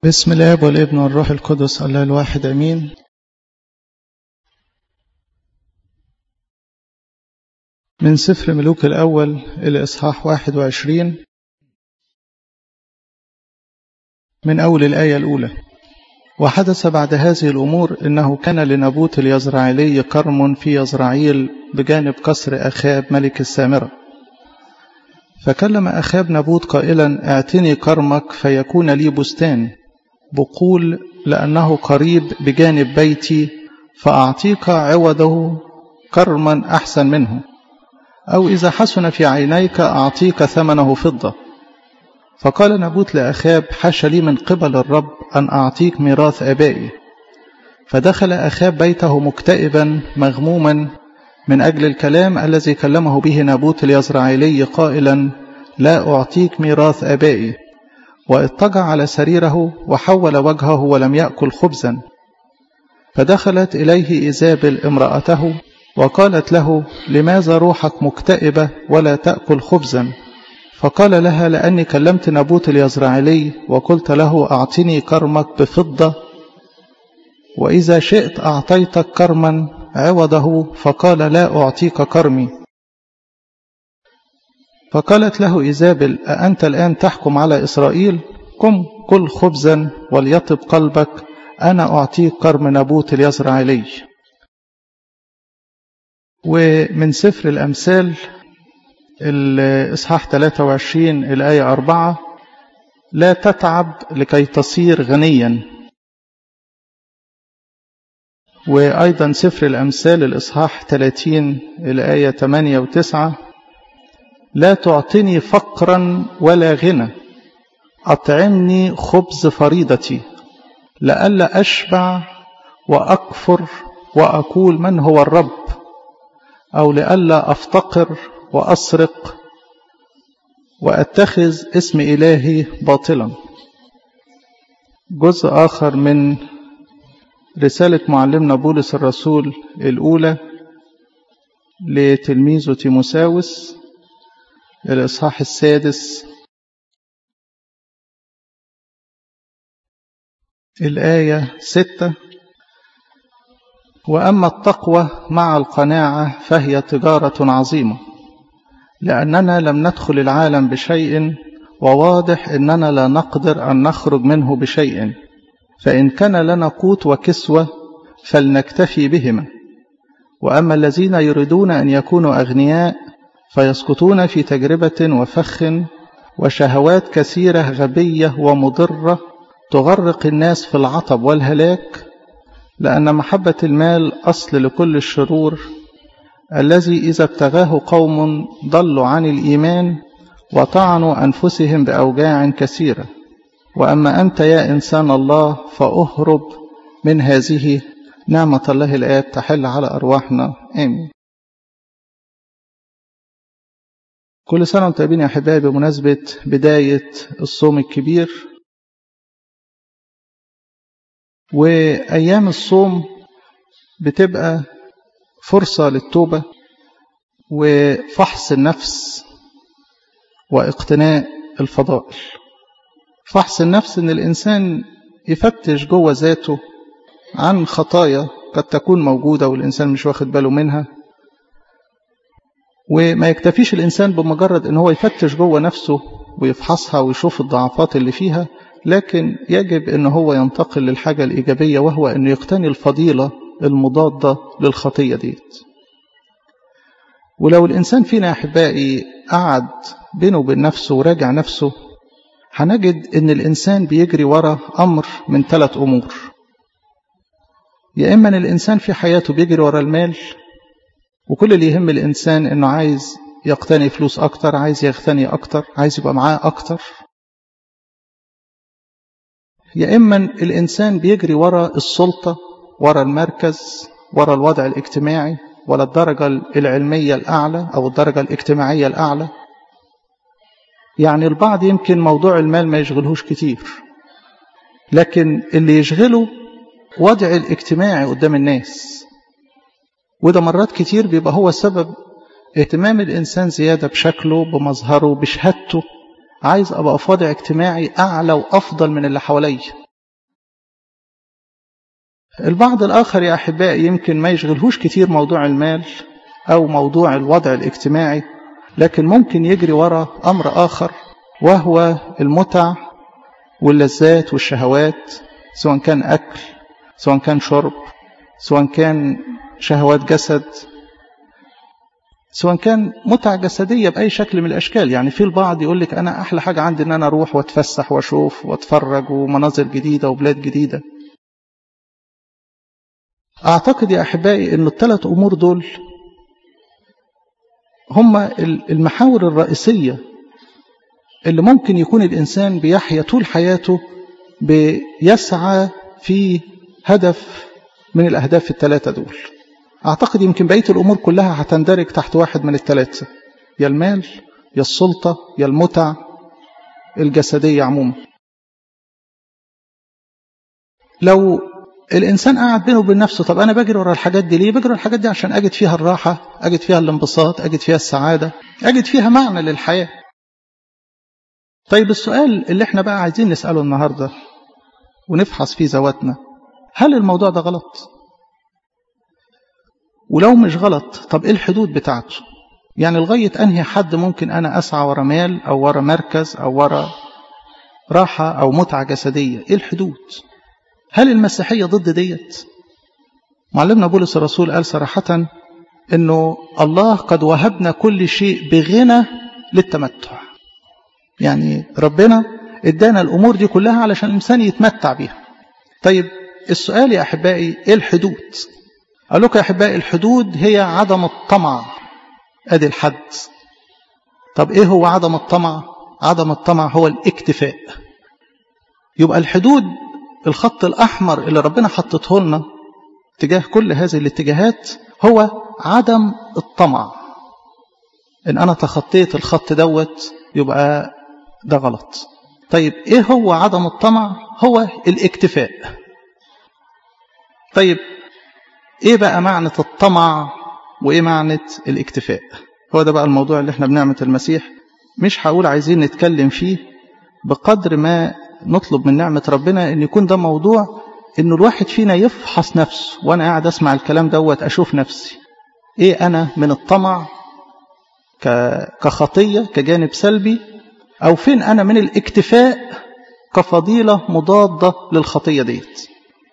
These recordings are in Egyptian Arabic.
بسم الاب والابن والروح القدس الله الواحد امين من سفر ملوك الاول الاصحاح 21 من اول الايه الاولى وحدث بعد هذه الامور انه كان لنبوت اليزرعيلي كرم في يزرعيل بجانب قصر اخاب ملك السامره فكلم اخاب نبوت قائلا اعتني كرمك فيكون لي بستان بقول لأنه قريب بجانب بيتي فأعطيك عوضه كرما أحسن منه أو إذا حسن في عينيك أعطيك ثمنه فضة فقال نبوت لأخاب حش لي من قبل الرب أن أعطيك ميراث آبائي فدخل أخاب بيته مكتئبا مغموما من أجل الكلام الذي كلمه به نبوت اليزرعيلي قائلا لا أعطيك ميراث آبائي واضطجع على سريره وحول وجهه ولم يأكل خبزا فدخلت إليه إيزابل امرأته وقالت له لماذا روحك مكتئبة ولا تأكل خبزا فقال لها لأني كلمت نبوت اليزرعيلي وقلت له أعطني كرمك بفضة وإذا شئت أعطيتك كرما عوضه فقال لا أعطيك كرمي فقالت له إيزابل أأنت الآن تحكم على إسرائيل قم كل خبزا وليطب قلبك أنا أعطيك كرم نبوت اليزرعيلي ومن سفر الأمثال الإصحاح 23 الآية 4 لا تتعب لكي تصير غنيا وأيضا سفر الأمثال الإصحاح 30 الآية 8 و9 لا تعطني فقرا ولا غنى أطعمني خبز فريضتي لئلا أشبع وأكفر وأقول من هو الرب أو لئلا أفتقر وأسرق وأتخذ اسم إلهي باطلا جزء آخر من رسالة معلمنا بولس الرسول الأولى لتلميذه تيموساوس الإصحاح السادس الآية ستة وأما التقوى مع القناعة فهي تجارة عظيمة لأننا لم ندخل العالم بشيء وواضح أننا لا نقدر أن نخرج منه بشيء فإن كان لنا قوت وكسوة فلنكتفي بهما وأما الذين يريدون أن يكونوا أغنياء فيسقطون في تجربة وفخ وشهوات كثيرة غبية ومضرة تغرق الناس في العطب والهلاك لأن محبة المال أصل لكل الشرور الذي إذا ابتغاه قوم ضلوا عن الإيمان وطعنوا أنفسهم بأوجاع كثيرة وأما أنت يا إنسان الله فأهرب من هذه نعمة الله الآب تحل على أرواحنا آمين كل سنة وانتم طيبين يا أحبائي بمناسبة بداية الصوم الكبير وأيام الصوم بتبقى فرصة للتوبة وفحص النفس واقتناء الفضائل فحص النفس ان الانسان يفتش جوه ذاته عن خطايا قد تكون موجودة والإنسان مش واخد باله منها وما يكتفيش الإنسان بمجرد أن هو يفتش جوه نفسه ويفحصها ويشوف الضعفات اللي فيها لكن يجب أن هو ينتقل للحاجة الإيجابية وهو أنه يقتني الفضيلة المضادة للخطية ديت ولو الإنسان فينا أحبائي قعد بينه وبين نفسه وراجع نفسه هنجد أن الإنسان بيجري ورا أمر من ثلاث أمور يا إما أن الإنسان في حياته بيجري ورا المال وكل اللي يهم الإنسان أنه عايز يقتني فلوس أكتر عايز يغتني أكتر عايز يبقى معاه أكتر يا إما الإنسان بيجري ورا السلطة ورا المركز ورا الوضع الاجتماعي ولا الدرجة العلمية الأعلى أو الدرجة الاجتماعية الأعلى يعني البعض يمكن موضوع المال ما يشغلهوش كتير لكن اللي يشغله وضع الاجتماعي قدام الناس وده مرات كتير بيبقى هو سبب اهتمام الإنسان زيادة بشكله بمظهره بشهادته عايز أبقى في وضع اجتماعي أعلى وأفضل من اللي حواليا البعض الآخر يا أحبائي يمكن ما يشغلهوش كتير موضوع المال أو موضوع الوضع الاجتماعي لكن ممكن يجري وراء أمر آخر وهو المتع واللذات والشهوات سواء كان أكل سواء كان شرب سواء كان شهوات جسد سواء كان متع جسدية بأي شكل من الأشكال يعني في البعض يقول لك أنا أحلى حاجة عندي أن أنا أروح وأتفسح وأشوف وأتفرج ومناظر جديدة وبلاد جديدة أعتقد يا أحبائي أن الثلاث أمور دول هم المحاور الرئيسية اللي ممكن يكون الإنسان بيحيا طول حياته بيسعى في هدف من الأهداف الثلاثة دول أعتقد يمكن بقية الأمور كلها هتندرج تحت واحد من الثلاثة يا المال يا السلطة يا المتع الجسدية عموما لو الإنسان قاعد بينه وبين نفسه طب أنا بجري ورا الحاجات دي ليه؟ بجري ورا الحاجات دي عشان أجد فيها الراحة أجد فيها الانبساط أجد فيها السعادة أجد فيها معنى للحياة طيب السؤال اللي احنا بقى عايزين نسأله النهاردة ونفحص فيه ذواتنا هل الموضوع ده غلط؟ ولو مش غلط طب ايه الحدود بتاعته؟ يعني لغاية أنهي حد ممكن أنا أسعى ورا مال أو ورا مركز أو ورا راحة أو متعة جسدية إيه الحدود؟ هل المسيحية ضد ديت؟ معلمنا بولس الرسول قال صراحة أنه الله قد وهبنا كل شيء بغنى للتمتع يعني ربنا ادانا الأمور دي كلها علشان الإنسان يتمتع بيها طيب السؤال يا أحبائي إيه الحدود أقول لكم يا أحبائي الحدود هي عدم الطمع أدي الحد طب إيه هو عدم الطمع عدم الطمع هو الاكتفاء يبقى الحدود الخط الأحمر اللي ربنا حطته لنا تجاه كل هذه الاتجاهات هو عدم الطمع إن أنا تخطيت الخط دوت يبقى ده غلط طيب إيه هو عدم الطمع هو الاكتفاء طيب إيه بقى معنى الطمع وإيه معنى الاكتفاء هو ده بقى الموضوع اللي احنا بنعمة المسيح مش هقول عايزين نتكلم فيه بقدر ما نطلب من نعمة ربنا ان يكون ده موضوع انه الواحد فينا يفحص نفسه وانا قاعد اسمع الكلام دوت اشوف نفسي ايه انا من الطمع كخطية كجانب سلبي او فين انا من الاكتفاء كفضيلة مضادة للخطية ديت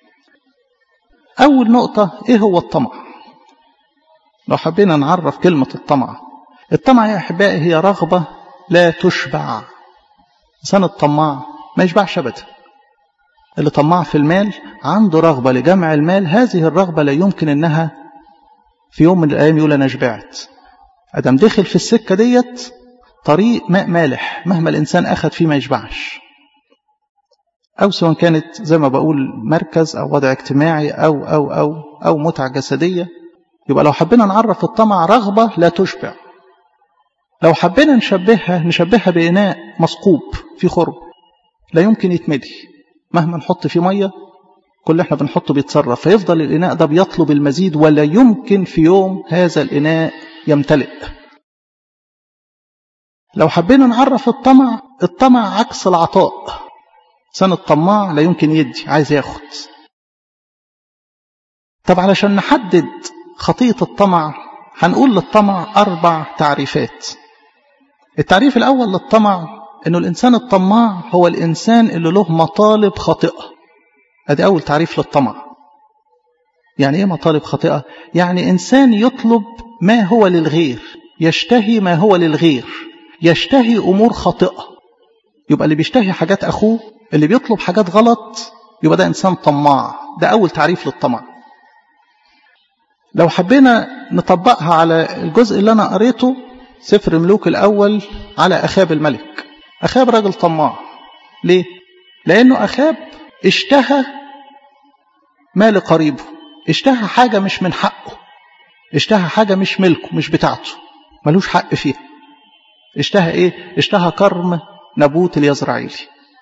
اول نقطة ايه هو الطمع لو حبينا نعرف كلمة الطمع الطمع يا احبائي هي رغبة لا تشبع إنسان الطماع ما يشبعش أبدا اللي طماع في المال عنده رغبة لجمع المال هذه الرغبة لا يمكن أنها في يوم من الأيام يقول أنا شبعت أدم دخل في السكة ديت طريق ماء مالح مهما الإنسان أخذ فيه ما يشبعش أو سواء كانت زي ما بقول مركز أو وضع اجتماعي أو أو أو أو متعة جسدية يبقى لو حبينا نعرف الطمع رغبة لا تشبع لو حبينا نشبهها نشبهها بإناء مثقوب في خرم لا يمكن يتملي مهما نحط فيه مية كل احنا بنحطه بيتصرف فيفضل الإناء ده بيطلب المزيد ولا يمكن في يوم هذا الإناء يمتلئ لو حبينا نعرف الطمع الطمع عكس العطاء سنة الطماع لا يمكن يدي عايز ياخد طب علشان نحدد خطية الطمع هنقول للطمع أربع تعريفات التعريف الأول للطمع أنه الإنسان الطماع هو الإنسان اللي له مطالب خاطئة أدي أول تعريف للطمع يعني إيه مطالب خاطئة؟ يعني إنسان يطلب ما هو للغير يشتهي ما هو للغير يشتهي أمور خاطئة يبقى اللي بيشتهي حاجات أخوه اللي بيطلب حاجات غلط يبقى ده إنسان طماع ده أول تعريف للطمع لو حبينا نطبقها على الجزء اللي أنا قريته سفر ملوك الأول على أخاب الملك أخاب راجل طماع ليه؟ لأنه أخاب اشتهى مال قريبه اشتهى حاجة مش من حقه اشتهى حاجة مش ملكه مش بتاعته ملوش حق فيها اشتهى ايه اشتهى كرم نبوت اليزرعيلي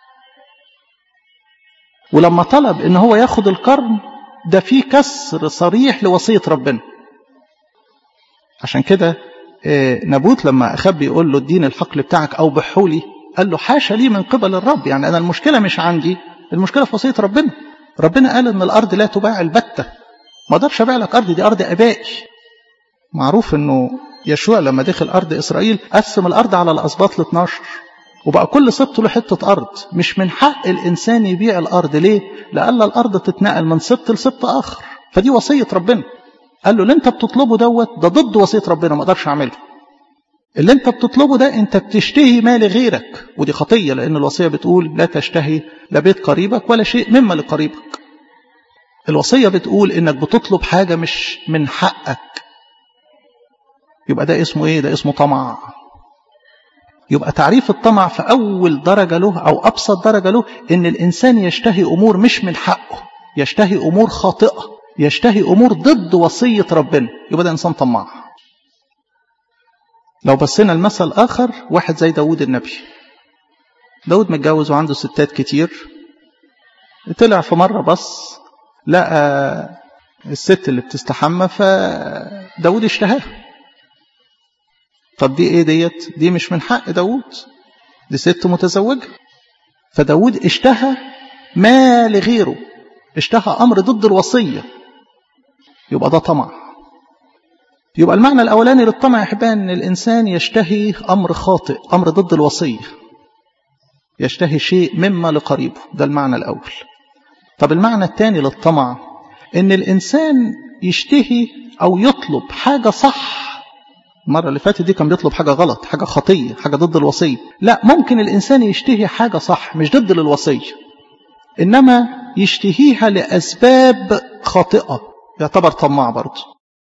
ولما طلب ان هو ياخد الكرم ده فيه كسر صريح لوصية ربنا عشان كده نبوت لما أخاب بيقول له اديني الحقل بتاعك أو بحولي قال له حاشا لي من قبل الرب يعني أنا المشكلة مش عندي المشكلة في وصية ربنا ربنا قال ان الارض لا تباع البتة ما اقدرش ابيع لك ارض دي ارض ابائي معروف انه يشوع لما دخل ارض اسرائيل قسم الارض على الاسباط ل 12 وبقى كل سبط له حته ارض مش من حق الانسان يبيع الارض ليه لألا الارض تتنقل من سبط لسبط اخر فدي وصيه ربنا قال له اللي انت بتطلبه دوت ده ضد وصيه ربنا ما اقدرش اعمله اللي انت بتطلبه ده انت بتشتهي مال غيرك ودي خطيه لان الوصيه بتقول لا تشتهي لا بيت قريبك ولا شيء مما لقريبك الوصيه بتقول انك بتطلب حاجه مش من حقك يبقى ده اسمه ايه ده اسمه طمع يبقى تعريف الطمع في اول درجه له او ابسط درجه له ان الانسان يشتهي امور مش من حقه يشتهي امور خاطئه يشتهي امور ضد وصيه ربنا يبقى ده انسان طماع لو بصينا المثل اخر واحد زي داود النبي داود متجوز وعنده ستات كتير طلع في مره بص لقى الست اللي بتستحمى فداود اشتهاها طب دي ايه ديت دي مش من حق داود دي ست متزوجة فداود اشتهى ما لغيره اشتهى امر ضد الوصية يبقى ده طمع يبقى المعنى الاولاني للطمع يا احبائي ان الانسان يشتهي امر خاطئ امر ضد الوصية يشتهي شيء مما لقريبه ده المعنى الاول طب المعنى الثاني للطمع ان الانسان يشتهي او يطلب حاجة صح المرة اللي فاتت دي كان بيطلب حاجة غلط حاجة خطية حاجة ضد الوصية لا ممكن الإنسان يشتهي حاجة صح مش ضد للوصية إنما يشتهيها لأسباب خاطئة يعتبر طماع برضه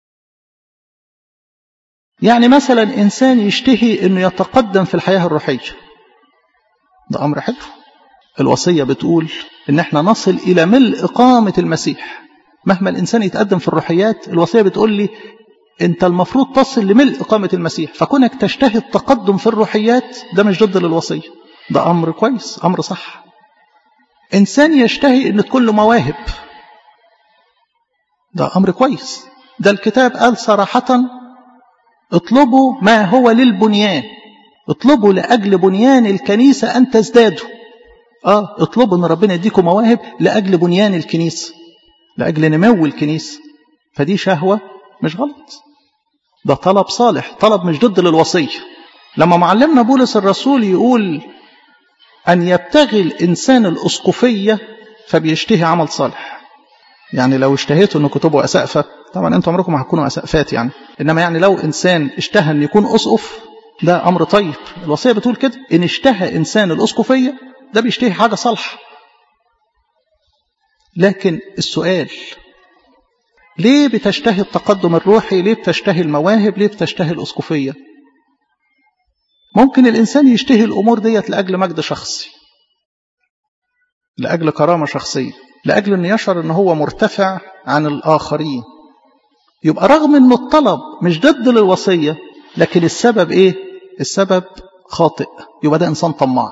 يعني مثلا إنسان يشتهي أنه يتقدم في الحياة الروحية ده أمر حلو الوصية بتقول إن احنا نصل إلى ملء إقامة المسيح مهما الإنسان يتقدم في الروحيات الوصية بتقول لي انت المفروض تصل لملء إقامة المسيح فكونك تشتهي التقدم في الروحيات ده مش ضد للوصية ده أمر كويس أمر صح إنسان يشتهي أن تكون له مواهب ده أمر كويس ده الكتاب قال صراحة اطلبوا ما هو للبنيان اطلبوا لأجل بنيان الكنيسة أن تزدادوا آه اطلبوا أن ربنا يديكم مواهب لأجل بنيان الكنيسة لأجل نمو الكنيسة فدي شهوة مش غلط ده طلب صالح طلب مش ضد للوصية لما معلمنا بولس الرسول يقول أن يبتغي الإنسان الأسقفية فبيشتهي عمل صالح يعني لو اشتهيتوا أنكم تبقوا أسقفة طبعا أنتم عمركم ما هتكونوا أسقفات يعني إنما يعني لو إنسان اشتهى أن يكون أسقف ده أمر طيب الوصية بتقول كده إن اشتهى إنسان الأسقفية ده بيشتهي حاجة صالحة لكن السؤال ليه بتشتهي التقدم الروحي ليه بتشتهي المواهب ليه بتشتهي الأسقفية ممكن الإنسان يشتهي الأمور ديت لأجل مجد شخصي لأجل كرامة شخصية لأجل أن يشعر أنه هو مرتفع عن الآخرين يبقى رغم أنه الطلب مش ضد للوصية لكن السبب إيه السبب خاطئ يبقى ده إنسان طماع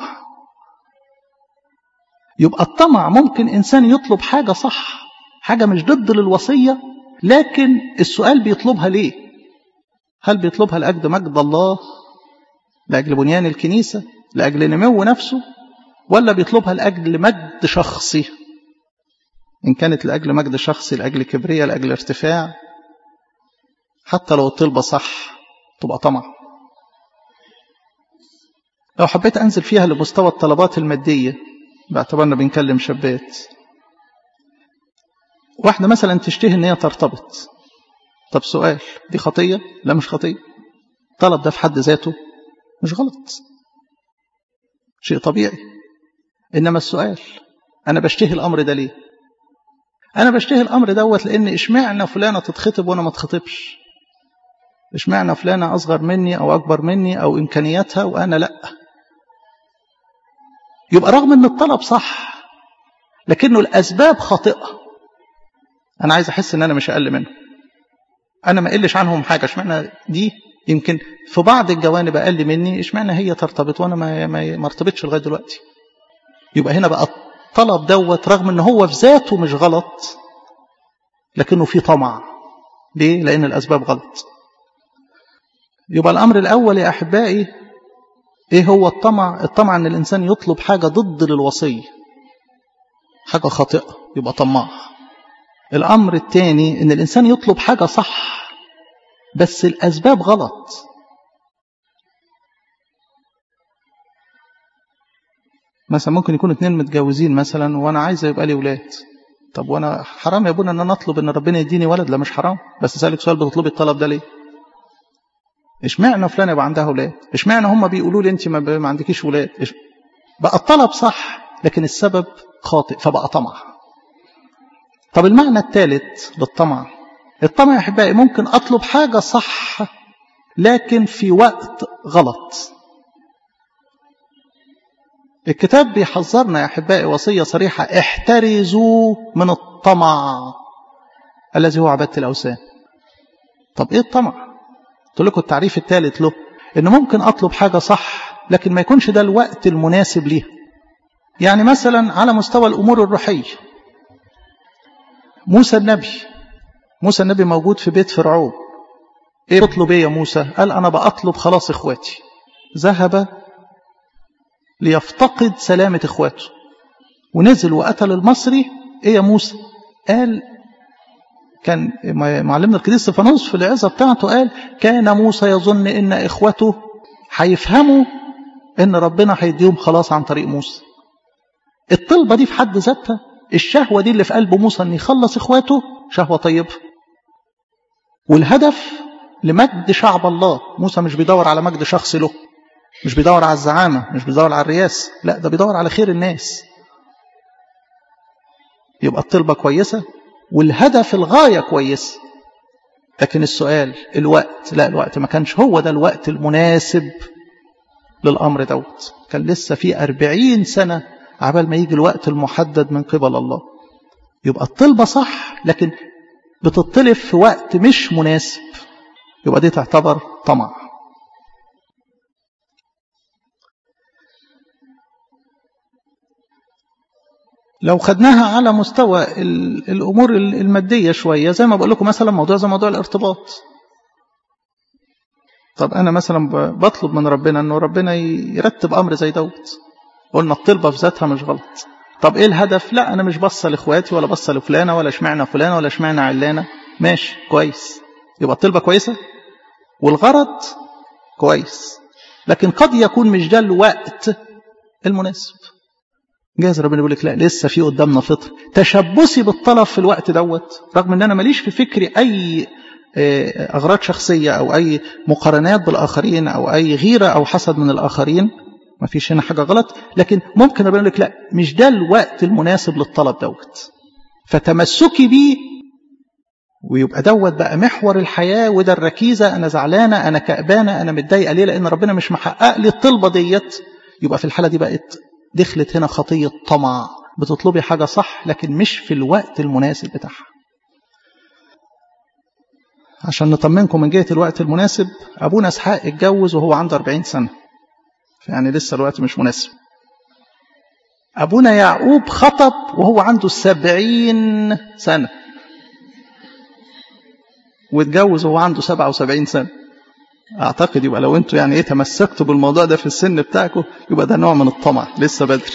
يبقى الطمع ممكن إنسان يطلب حاجة صح حاجة مش ضد للوصية لكن السؤال بيطلبها ليه هل بيطلبها لأجل مجد الله لأجل بنيان الكنيسة لأجل نمو نفسه ولا بيطلبها لأجل مجد شخصي إن كانت لأجل مجد شخصي لأجل كبرية لأجل ارتفاع حتى لو الطلبة صح تبقى طمع لو حبيت أنزل فيها لمستوى الطلبات المادية باعتبارنا بنكلم شابات واحدة مثلا تشتهي ان هي ترتبط طب سؤال دي خطية لا مش خطية طلب ده في حد ذاته مش غلط شيء طبيعي إنما السؤال أنا بشتهي الأمر ده ليه أنا بشتهي الأمر دوت لأن إشمعنى فلانة تتخطب وأنا ما اتخطبش إشمعنى فلانة أصغر مني أو أكبر مني أو إمكانياتها وأنا لأ يبقى رغم أن الطلب صح لكنه الأسباب خاطئة أنا عايز أحس أن أنا مش أقل منه أنا ما قلش عنهم حاجة اشمعنى دي يمكن في بعض الجوانب أقل مني اشمعنى هي ترتبط وأنا ما ما ارتبطش لغاية دلوقتي يبقى هنا بقى الطلب دوت رغم أن هو في ذاته مش غلط لكنه في طمع ليه؟ لأن الأسباب غلط يبقى الأمر الأول يا أحبائي إيه هو الطمع؟ الطمع أن الإنسان يطلب حاجة ضد للوصية حاجة خاطئة يبقى طماع الأمر الثاني إن الإنسان يطلب حاجة صح بس الأسباب غلط مثلا ممكن يكونوا اتنين متجوزين مثلا وانا عايز يبقى لي ولاد طب وانا حرام يا ابونا ان انا اطلب ان ربنا يديني ولد لا مش حرام بس اسالك سؤال بتطلبي الطلب ده ليه اشمعنى فلان يبقى عندها ولاد اشمعنى هم بيقولوا لي انت ما, ما عندكيش ولاد إش... بقى الطلب صح لكن السبب خاطئ فبقى طمع طب المعنى الثالث للطمع الطمع يا احبائي ممكن اطلب حاجه صح لكن في وقت غلط الكتاب بيحذرنا يا احبائي وصيه صريحه احترزوا من الطمع الذي هو عباده الاوثان طب ايه الطمع قلت لكم التعريف الثالث له ان ممكن اطلب حاجه صح لكن ما يكونش ده الوقت المناسب ليها يعني مثلا على مستوى الامور الروحيه موسى النبي موسى النبي موجود في بيت فرعون ايه بطلب ايه يا موسى قال انا بطلب خلاص اخواتي ذهب ليفتقد سلامة اخواته ونزل وقتل المصري ايه يا موسى قال كان معلمنا القديس استفانوس في العظة بتاعته قال كان موسى يظن ان اخوته هيفهموا ان ربنا هيديهم خلاص عن طريق موسى الطلبة دي في حد ذاتها الشهوة دي اللي في قلب موسى ان يخلص اخواته شهوة طيبة والهدف لمجد شعب الله موسى مش بيدور على مجد شخصي له مش بيدور على الزعامة مش بيدور على الرياسة لا ده بيدور على خير الناس يبقى الطلبة كويسة والهدف الغاية كويسة لكن السؤال الوقت لا الوقت ما كانش هو ده الوقت المناسب للأمر دوت كان لسه في أربعين سنة عبال ما يجي الوقت المحدد من قبل الله يبقى الطلبة صح لكن بتطلب في وقت مش مناسب يبقى دي تعتبر طمع لو خدناها على مستوى الأمور المادية شوية زي ما بقول لكم مثلا موضوع زي موضوع الارتباط طب أنا مثلا بطلب من ربنا أنه ربنا يرتب أمر زي دوت قلنا الطلبة في ذاتها مش غلط طب إيه الهدف لا أنا مش بصة لإخواتي ولا بصة لفلانة ولا اشمعنى فلانة ولا اشمعنى علانة ماشي كويس يبقى الطلبة كويسة والغرض كويس لكن قد يكون مش ده الوقت المناسب جايز ربنا يقول لك لا لسه في قدامنا فطر تشبثي بالطلب في الوقت دوت رغم ان انا ماليش في فكري اي اغراض شخصيه او اي مقارنات بالاخرين او اي غيره او حسد من الاخرين ما فيش هنا حاجه غلط لكن ممكن ربنا يقول لك لا مش ده الوقت المناسب للطلب دوت فتمسكي بيه ويبقى دوت بقى محور الحياه وده الركيزه انا زعلانه انا كأبانه انا متضايقه ليه لان ربنا مش محقق لي الطلبه ديت يبقى في الحاله دي بقت دخلت هنا خطية طمع بتطلبي حاجة صح لكن مش في الوقت المناسب بتاعها عشان نطمنكم من جهة الوقت المناسب أبونا إسحاق اتجوز وهو عنده 40 سنة يعني لسه الوقت مش مناسب أبونا يعقوب خطب وهو عنده سبعين سنة واتجوز وهو عنده سبعة وسبعين سنة اعتقد يبقى لو انتوا يعني ايه تمسكتوا بالموضوع ده في السن بتاعكم يبقى ده نوع من الطمع لسه بدري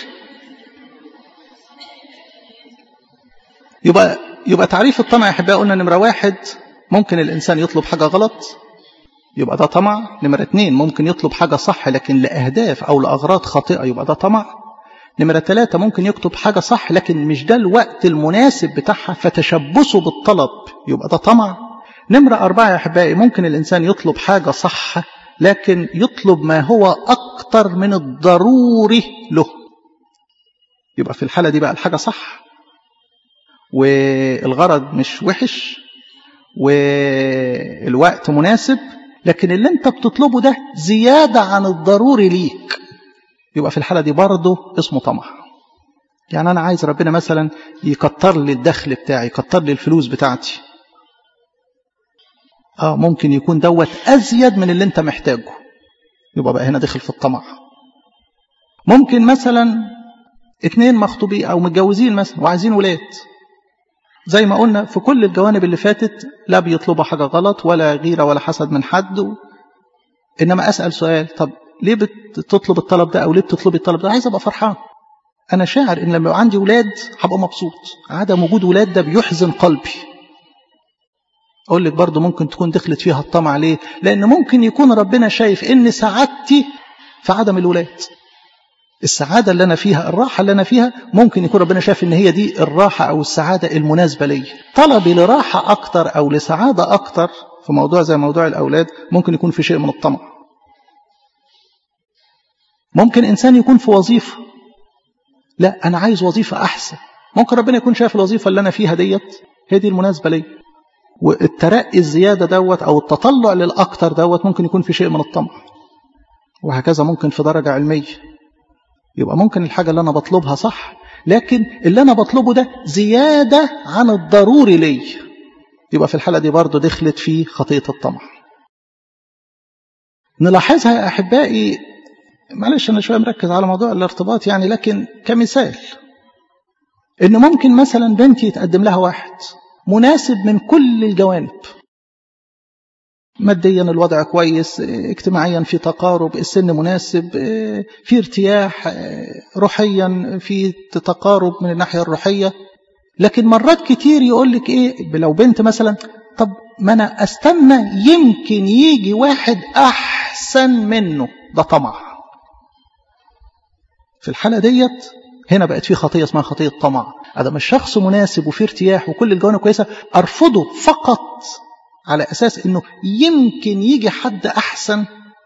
يبقى يبقى تعريف الطمع يا احبائي قلنا نمره واحد ممكن الانسان يطلب حاجه غلط يبقى ده طمع نمره اتنين ممكن يطلب حاجه صح لكن لاهداف او لاغراض خاطئه يبقى ده طمع نمرة ثلاثة ممكن يكتب حاجة صح لكن مش ده الوقت المناسب بتاعها فتشبثه بالطلب يبقى ده طمع نمرة أربعة يا أحبائي ممكن الإنسان يطلب حاجة صح لكن يطلب ما هو أكتر من الضروري له يبقى في الحالة دي بقى الحاجة صح والغرض مش وحش والوقت مناسب لكن اللي انت بتطلبه ده زيادة عن الضروري ليك يبقى في الحالة دي برضه اسمه طمع يعني أنا عايز ربنا مثلا يكتر لي الدخل بتاعي يكتر لي الفلوس بتاعتي اه ممكن يكون دوت ازيد من اللي انت محتاجه يبقى بقى هنا داخل في الطمع ممكن مثلا اتنين مخطوبين او متجوزين مثلا وعايزين ولاد زي ما قلنا في كل الجوانب اللي فاتت لا بيطلبوا حاجه غلط ولا غيره ولا حسد من حد و... انما اسال سؤال طب ليه بتطلب الطلب ده او ليه بتطلبي الطلب ده عايز ابقى فرحان أنا شاعر إن لما يبقى عندي ولاد هبقى مبسوط عدم وجود ولاد ده بيحزن قلبي أقول لك برضو ممكن تكون دخلت فيها الطمع ليه لأن ممكن يكون ربنا شايف إن سعادتي في عدم الولاد السعادة اللي أنا فيها الراحة اللي أنا فيها ممكن يكون ربنا شايف إن هي دي الراحة أو السعادة المناسبة لي طلبي لراحة أكتر أو لسعادة أكتر في موضوع زي موضوع الأولاد ممكن يكون في شيء من الطمع ممكن إنسان يكون في وظيفة لا أنا عايز وظيفة أحسن ممكن ربنا يكون شايف الوظيفة اللي أنا فيها ديت هي دي المناسبة لي والترقي الزيادة دوت أو التطلع للأكتر دوت ممكن يكون في شيء من الطمع وهكذا ممكن في درجة علمية يبقى ممكن الحاجة اللي أنا بطلبها صح لكن اللي أنا بطلبه ده زيادة عن الضروري لي يبقى في الحالة دي برضو دخلت في خطية الطمع نلاحظها يا أحبائي معلش أنا شوية مركز على موضوع الارتباط يعني لكن كمثال إن ممكن مثلا بنتي يتقدم لها واحد مناسب من كل الجوانب ماديا الوضع كويس اجتماعيا في تقارب السن مناسب في ارتياح روحيا في تقارب من الناحية الروحية لكن مرات كتير يقول لك ايه لو بنت مثلا طب ما انا استنى يمكن يجي واحد احسن منه ده طمع في الحالة ديت هنا بقت في خطية اسمها خطية طمع ادم الشخص مناسب وفي ارتياح وكل الجوانب كويسة ارفضه فقط على أساس أنه يمكن يجي حد أحسن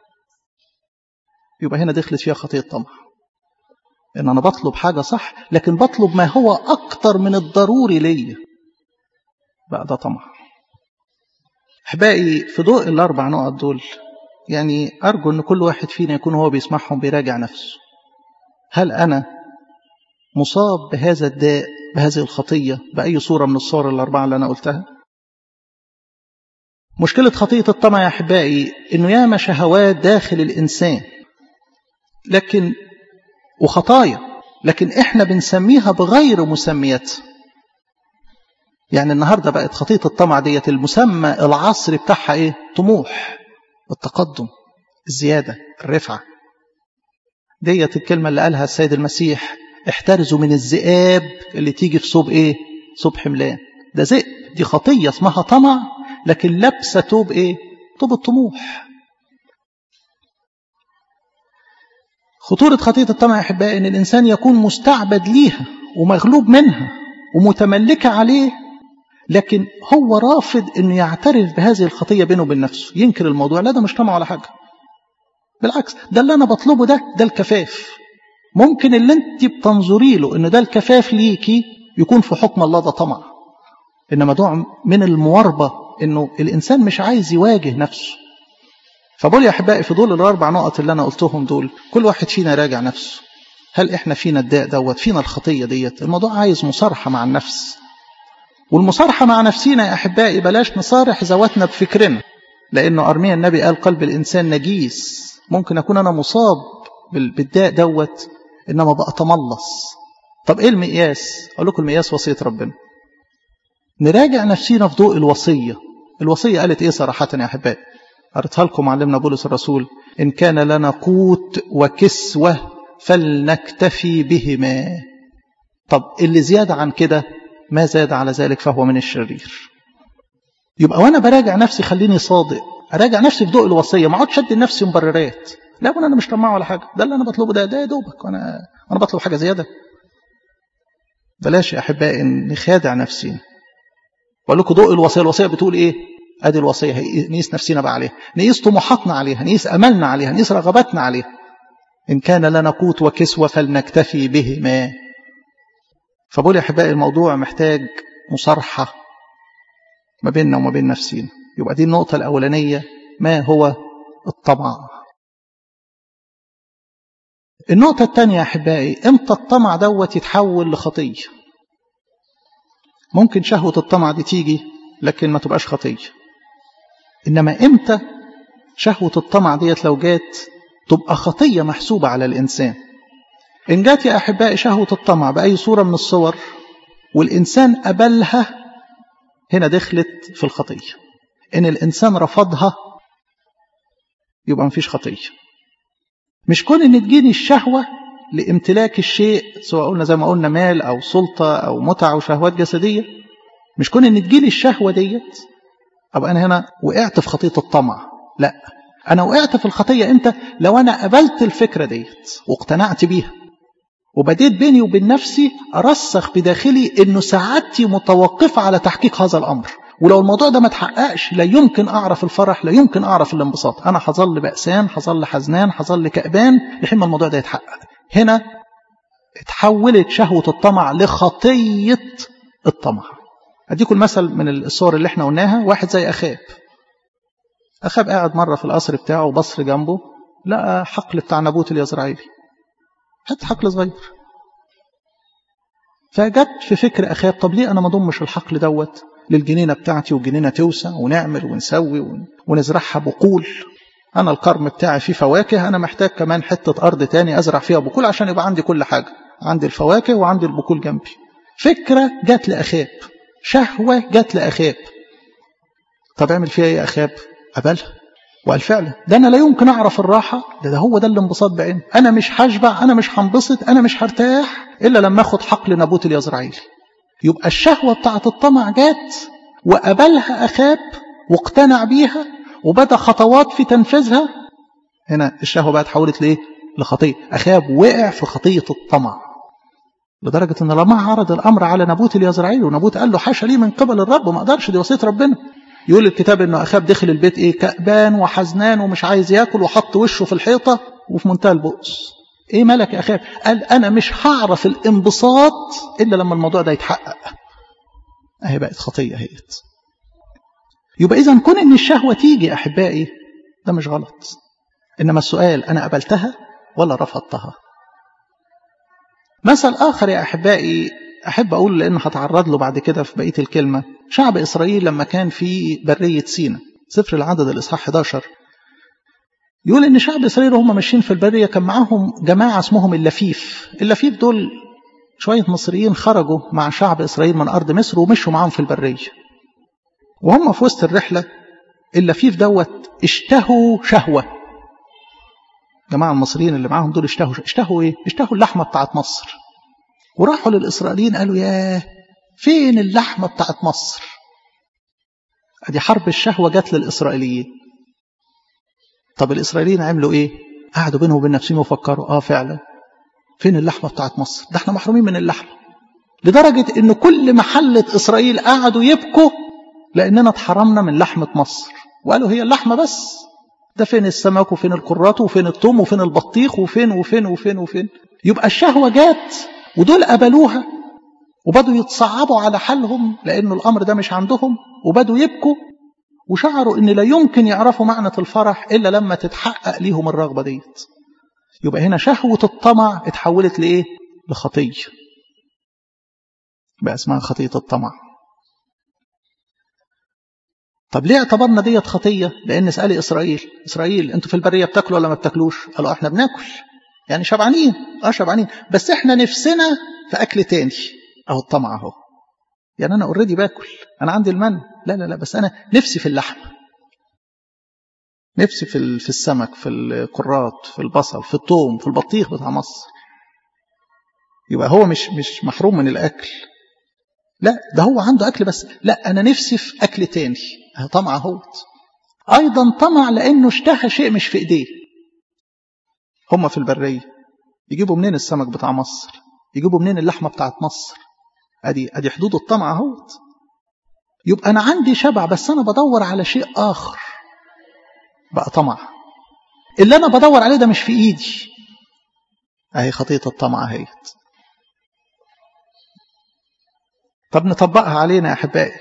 يبقى هنا دخلت فيها خطية طمع إن أنا بطلب حاجة صح لكن بطلب ما هو أكتر من الضروري ليا بقى ده طمع أحبائي في ضوء الأربع نقط دول يعني أرجو أن كل واحد فينا يكون هو بيسمعهم بيراجع نفسه هل أنا مصاب بهذا الداء بهذه الخطية بأي صورة من الصور الأربعة اللي أنا قلتها مشكلة خطية الطمع يا أحبائي إنه ياما شهوات داخل الإنسان لكن وخطايا لكن إحنا بنسميها بغير مسمياتها يعني النهاردة بقت خطية الطمع ديت المسمى العصري بتاعها إيه طموح التقدم الزيادة الرفعة ديت الكلمة اللي قالها السيد المسيح احترزوا من الذئاب اللي تيجي في صوب إيه صوب حملان ده ذئب دي خطية اسمها طمع لكن لابسه توب ايه توب الطموح خطورة خطية الطمع يا أحبائي إن الإنسان يكون مستعبد ليها ومغلوب منها ومتملكة عليه لكن هو رافض إنه يعترف بهذه الخطية بينه وبين نفسه ينكر الموضوع لا ده مش طمع ولا حاجة بالعكس ده اللي أنا بطلبه ده ده الكفاف ممكن اللي أنت بتنظري له إن ده الكفاف ليكي يكون في حكم الله ده طمع إنما نوع من المواربة إنه الإنسان مش عايز يواجه نفسه فبقول يا أحبائي في دول الأربع نقط اللي أنا قلتهم دول كل واحد فينا راجع نفسه هل إحنا فينا الداء دوت فينا الخطية ديت الموضوع عايز مصارحة مع النفس والمصارحة مع نفسينا يا أحبائي بلاش نصارح ذواتنا بفكرنا لأنه أرميا النبي قال قلب الإنسان نجيس ممكن أكون أنا مصاب بالداء دوت إنما بقى تملص طب إيه المقياس أقول لكم المقياس وصية ربنا نراجع نفسينا في ضوء الوصية الوصية قالت إيه صراحة يا أحبائي قريتها لكم معلمنا بولس الرسول إن كان لنا قوت وكسوة فلنكتفي بهما طب اللي زيادة عن كده ما زاد على ذلك فهو من الشرير يبقى وانا براجع نفسي خليني صادق اراجع نفسي في ضوء الوصيه ما اقعدش ادي لنفسي مبررات لا انا مش طماع ولا حاجه ده اللي انا بطلبه ده ده يا دوبك وانا انا بطلب حاجه زياده بلاش يا احبائي نخادع نفسينا بقول لكم ضوء الوصيه الوصيه بتقول ايه ادي الوصيه نقيس نفسنا بقى عليها نقيس طموحاتنا عليها نقيس املنا عليها نقيس رغباتنا عليها ان كان لنا قوت وكسوه فلنكتفي بهما فبقول يا احبائي الموضوع محتاج مصارحه ما بيننا وما بين نفسينا يبقى دي النقطه الاولانيه ما هو الطمع النقطة الثانية يا أحبائي إمتى الطمع دوت يتحول لخطية ممكن شهوة الطمع دي تيجي لكن ما تبقاش خطية إنما إمتى شهوة الطمع ديت لو جات تبقى خطية محسوبة على الإنسان إن جات يا أحبائي شهوة الطمع بأي صورة من الصور والإنسان قبلها هنا دخلت في الخطية إن الإنسان رفضها يبقى مفيش خطية مش كون إن تجيني الشهوة لامتلاك الشيء سواء قلنا زي ما قلنا مال أو سلطة أو متع أو شهوات جسدية مش كون إن تجيلي الشهوة ديت أبقى أنا هنا وقعت في خطية الطمع لا أنا وقعت في الخطية إمتى لو أنا قبلت الفكرة ديت واقتنعت بيها وبديت بيني وبين نفسي أرسخ بداخلي إنه سعادتي متوقفة على تحقيق هذا الأمر ولو الموضوع ده ما تحققش لا يمكن أعرف الفرح لا يمكن أعرف الانبساط أنا هظل بأسان هظل حزنان هظل كأبان لحين ما الموضوع ده يتحقق هنا اتحولت شهوة الطمع لخطية الطمع أديكم المثل من الصور اللي احنا قلناها واحد زي أخاب أخاب قاعد مرة في القصر بتاعه وبصر جنبه لقى حقل بتاع نابوت اليزرعيلي حتى حقل صغير فجت في فكر أخاب طب ليه أنا ما ضمش الحقل دوت للجنينة بتاعتي والجنينة توسع ونعمل ونسوي ونزرعها بقول أنا الكرم بتاعي فيه فواكه أنا محتاج كمان حتة أرض تاني أزرع فيها بقول عشان يبقى عندي كل حاجة عندي الفواكه وعندي البقول جنبي فكرة جت لأخاب شهوة جت لأخاب طب اعمل فيها ايه يا أخاب قبلها وقال فعلا ده أنا لا يمكن أعرف الراحة ده, ده هو ده الانبساط بعينه أنا مش هشبع أنا مش هنبسط أنا مش هرتاح إلا لما أخد حقل نابوت اليزرعيلي يبقى الشهوة بتاعت الطمع جات وقبلها أخاب واقتنع بيها وبدأ خطوات في تنفيذها هنا الشهوة بقى اتحولت لإيه؟ لخطية أخاب وقع في خطية الطمع لدرجة أن لما عرض الأمر على نابوت اليزرعيل ونابوت قال له حاشا لي من قبل الرب ما أقدرش دي وصية ربنا يقول الكتاب أنه أخاب دخل البيت إيه كأبان وحزنان ومش عايز ياكل وحط وشه في الحيطة وفي منتهى البؤس ايه مالك يا اخي قال انا مش هعرف الانبساط الا لما الموضوع ده يتحقق اهي بقت خطيه اهيت يبقى اذا كون ان الشهوه تيجي احبائي ده مش غلط انما السؤال انا قبلتها ولا رفضتها مثل اخر يا احبائي احب اقول لان هتعرض له بعد كده في بقيه الكلمه شعب اسرائيل لما كان في بريه سينا سفر العدد الاصحاح 11 يقول ان شعب اسرائيل وهم ماشيين في البريه كان معاهم جماعه اسمهم اللفيف اللفيف دول شويه مصريين خرجوا مع شعب اسرائيل من ارض مصر ومشوا معاهم في البريه وهم في وسط الرحله اللفيف دوت اشتهوا شهوه جماعه المصريين اللي معاهم دول اشتهوا اشتهوا ايه اشتهوا اللحمه بتاعت مصر وراحوا للاسرائيليين قالوا ياه فين اللحمه بتاعت مصر ادي حرب الشهوه جت للاسرائيليين طب الإسرائيليين عملوا إيه؟ قعدوا بينهم وبين نفسهم وفكروا آه فعلا فين اللحمة بتاعت مصر؟ ده احنا محرومين من اللحمة لدرجة إن كل محلة إسرائيل قعدوا يبكوا لأننا اتحرمنا من لحمة مصر وقالوا هي اللحمة بس ده فين السمك وفين الكرات وفين الثوم وفين البطيخ وفين وفين وفين وفين يبقى الشهوة جات ودول قبلوها وبدوا يتصعبوا على حالهم لأنه الأمر ده مش عندهم وبدوا يبكوا وشعروا ان لا يمكن يعرفوا معنى الفرح الا لما تتحقق ليهم الرغبه ديت يبقى هنا شهوه الطمع اتحولت لايه لخطيه بقى اسمها خطيه الطمع طب ليه اعتبرنا ديت خطيه لان اسالي اسرائيل اسرائيل انتوا في البريه بتاكلوا ولا ما بتاكلوش قالوا احنا بناكل يعني شبعانين اه شبعانين بس احنا نفسنا في اكل تاني اهو الطمع اهو يعني انا اوريدي باكل انا عندي المن لا لا لا بس انا نفسي في اللحم نفسي في في السمك في الكرات في البصل في الثوم في البطيخ بتاع مصر يبقى هو مش مش محروم من الاكل لا ده هو عنده اكل بس لا انا نفسي في اكل تاني طمع اهوت ايضا طمع لانه اشتهى شيء مش في ايديه هم في البريه يجيبوا منين السمك بتاع مصر يجيبوا منين اللحمه بتاعت مصر ادي ادي حدود الطمع اهوت يبقى انا عندي شبع بس انا بدور على شيء اخر بقى طمع اللي انا بدور عليه ده مش في ايدي اهي خطيه الطمع اهيت طب نطبقها علينا يا احبائي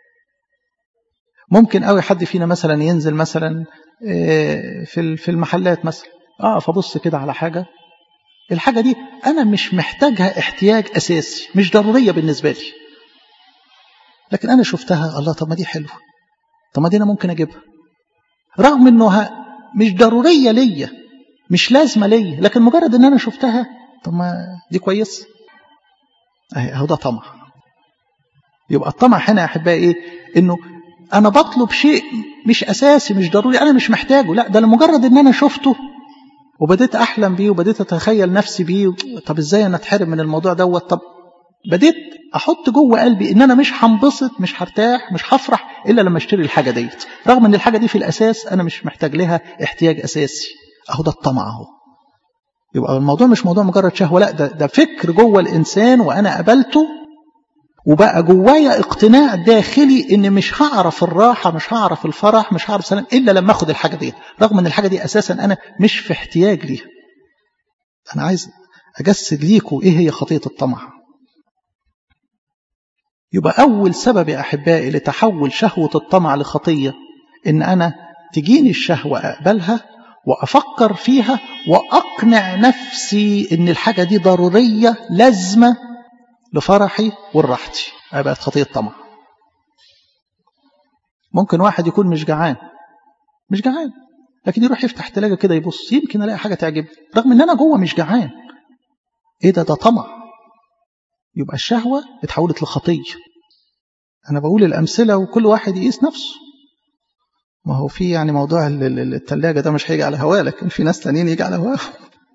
ممكن قوي حد فينا مثلا ينزل مثلا في في المحلات مثلا اه فبص كده على حاجه الحاجه دي انا مش محتاجها احتياج اساسي مش ضروريه بالنسبه لي لكن انا شفتها الله طب ما دي حلوه طب ما دي انا ممكن اجيبها رغم انها مش ضروريه ليا مش لازمه ليا لكن مجرد ان انا شفتها طب ما دي كويس اهي اهو ده طمع يبقى الطمع هنا يا احبائي ايه انه انا بطلب شيء مش اساسي مش ضروري انا مش محتاجه لا ده لمجرد ان انا شفته وبديت احلم بيه وبديت اتخيل نفسي بيه طب ازاي انا اتحرم من الموضوع دوت طب بديت احط جوه قلبي ان انا مش هنبسط مش هرتاح مش هفرح الا لما اشتري الحاجه ديت رغم ان الحاجه دي في الاساس انا مش محتاج لها احتياج اساسي اهو ده الطمع اهو يبقى الموضوع مش موضوع مجرد شهوه لا ده ده فكر جوه الانسان وانا قبلته وبقى جوايا اقتناع داخلي ان مش هعرف الراحه مش هعرف الفرح مش هعرف سلام الا لما اخد الحاجه دي رغم ان الحاجه دي اساسا انا مش في احتياج ليها انا عايز اجسد ليكوا ايه هي خطيه الطمع يبقى اول سبب يا احبائي لتحول شهوه الطمع لخطيه ان انا تجيني الشهوه اقبلها وافكر فيها واقنع نفسي ان الحاجه دي ضروريه لازمه لفرحي ولراحتي بقت خطيه طمع ممكن واحد يكون مش جعان مش جعان لكن يروح يفتح تلاجة كده يبص يمكن الاقي حاجه تعجبني رغم ان انا جوه مش جعان ايه ده ده طمع يبقى الشهوه اتحولت لخطيه انا بقول الامثله وكل واحد يقيس نفسه ما هو في يعني موضوع التلاجة ده مش هيجي على هواه لكن في ناس تانيين يجي على هواه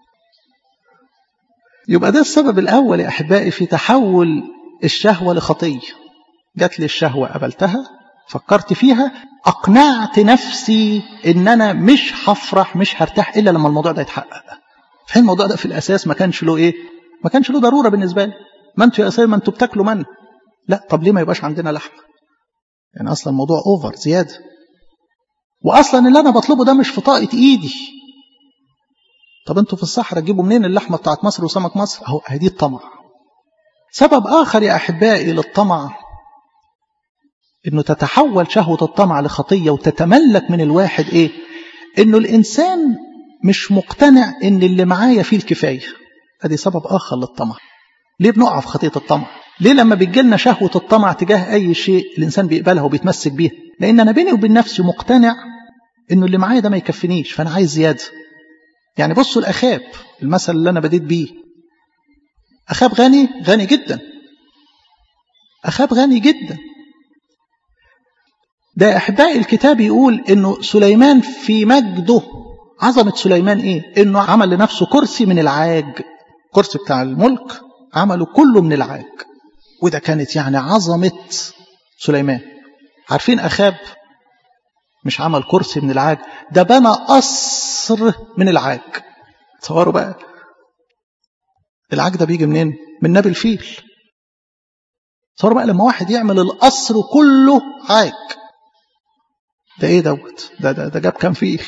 يبقى ده السبب الأول يا أحبائي في تحول الشهوة لخطية جات لي الشهوة قبلتها فكرت فيها أقنعت نفسي إن أنا مش هفرح مش هرتاح إلا لما الموضوع ده يتحقق فين الموضوع ده في الأساس ما كانش له إيه ما كانش له ضرورة بالنسبة لي ما أنتوا يا أسير ما أنتوا بتاكلوا من لا طب ليه ما يبقاش عندنا لحم يعني أصلا الموضوع أوفر زيادة وأصلا اللي أنا بطلبه ده مش في طاقة إيدي طب انتوا في الصحراء تجيبوا منين اللحمة بتاعت مصر وسمك مصر اهو دي الطمع سبب آخر يا أحبائي للطمع انه تتحول شهوة الطمع لخطية وتتملك من الواحد ايه انه الانسان مش مقتنع ان اللي معايا فيه الكفاية ادي سبب آخر للطمع ليه بنقع في خطية الطمع ليه لما بتجيلنا شهوة الطمع تجاه أي شيء الإنسان بيقبلها وبيتمسك بيها لأن أنا بيني وبين نفسي مقتنع إنه اللي معايا ده ما يكفينيش فأنا عايز زيادة يعني بصوا الأخاب المثل اللي أنا بديت بيه أخاب غني غني جدا أخاب غني جدا ده أحبائي الكتاب يقول إنه سليمان في مجده عظمة سليمان إيه؟ إنه عمل لنفسه كرسي من العاج كرسي بتاع الملك عمله كله من العاج وده كانت يعني عظمة سليمان عارفين أخاب مش عمل كرسي من العاج ده بنى قصر من العاج تصوروا بقى العاج ده بيجي منين من نبي الفيل تصوروا بقى لما واحد يعمل القصر كله عاج ده ايه دوت ده ده, ده جاب كام فيل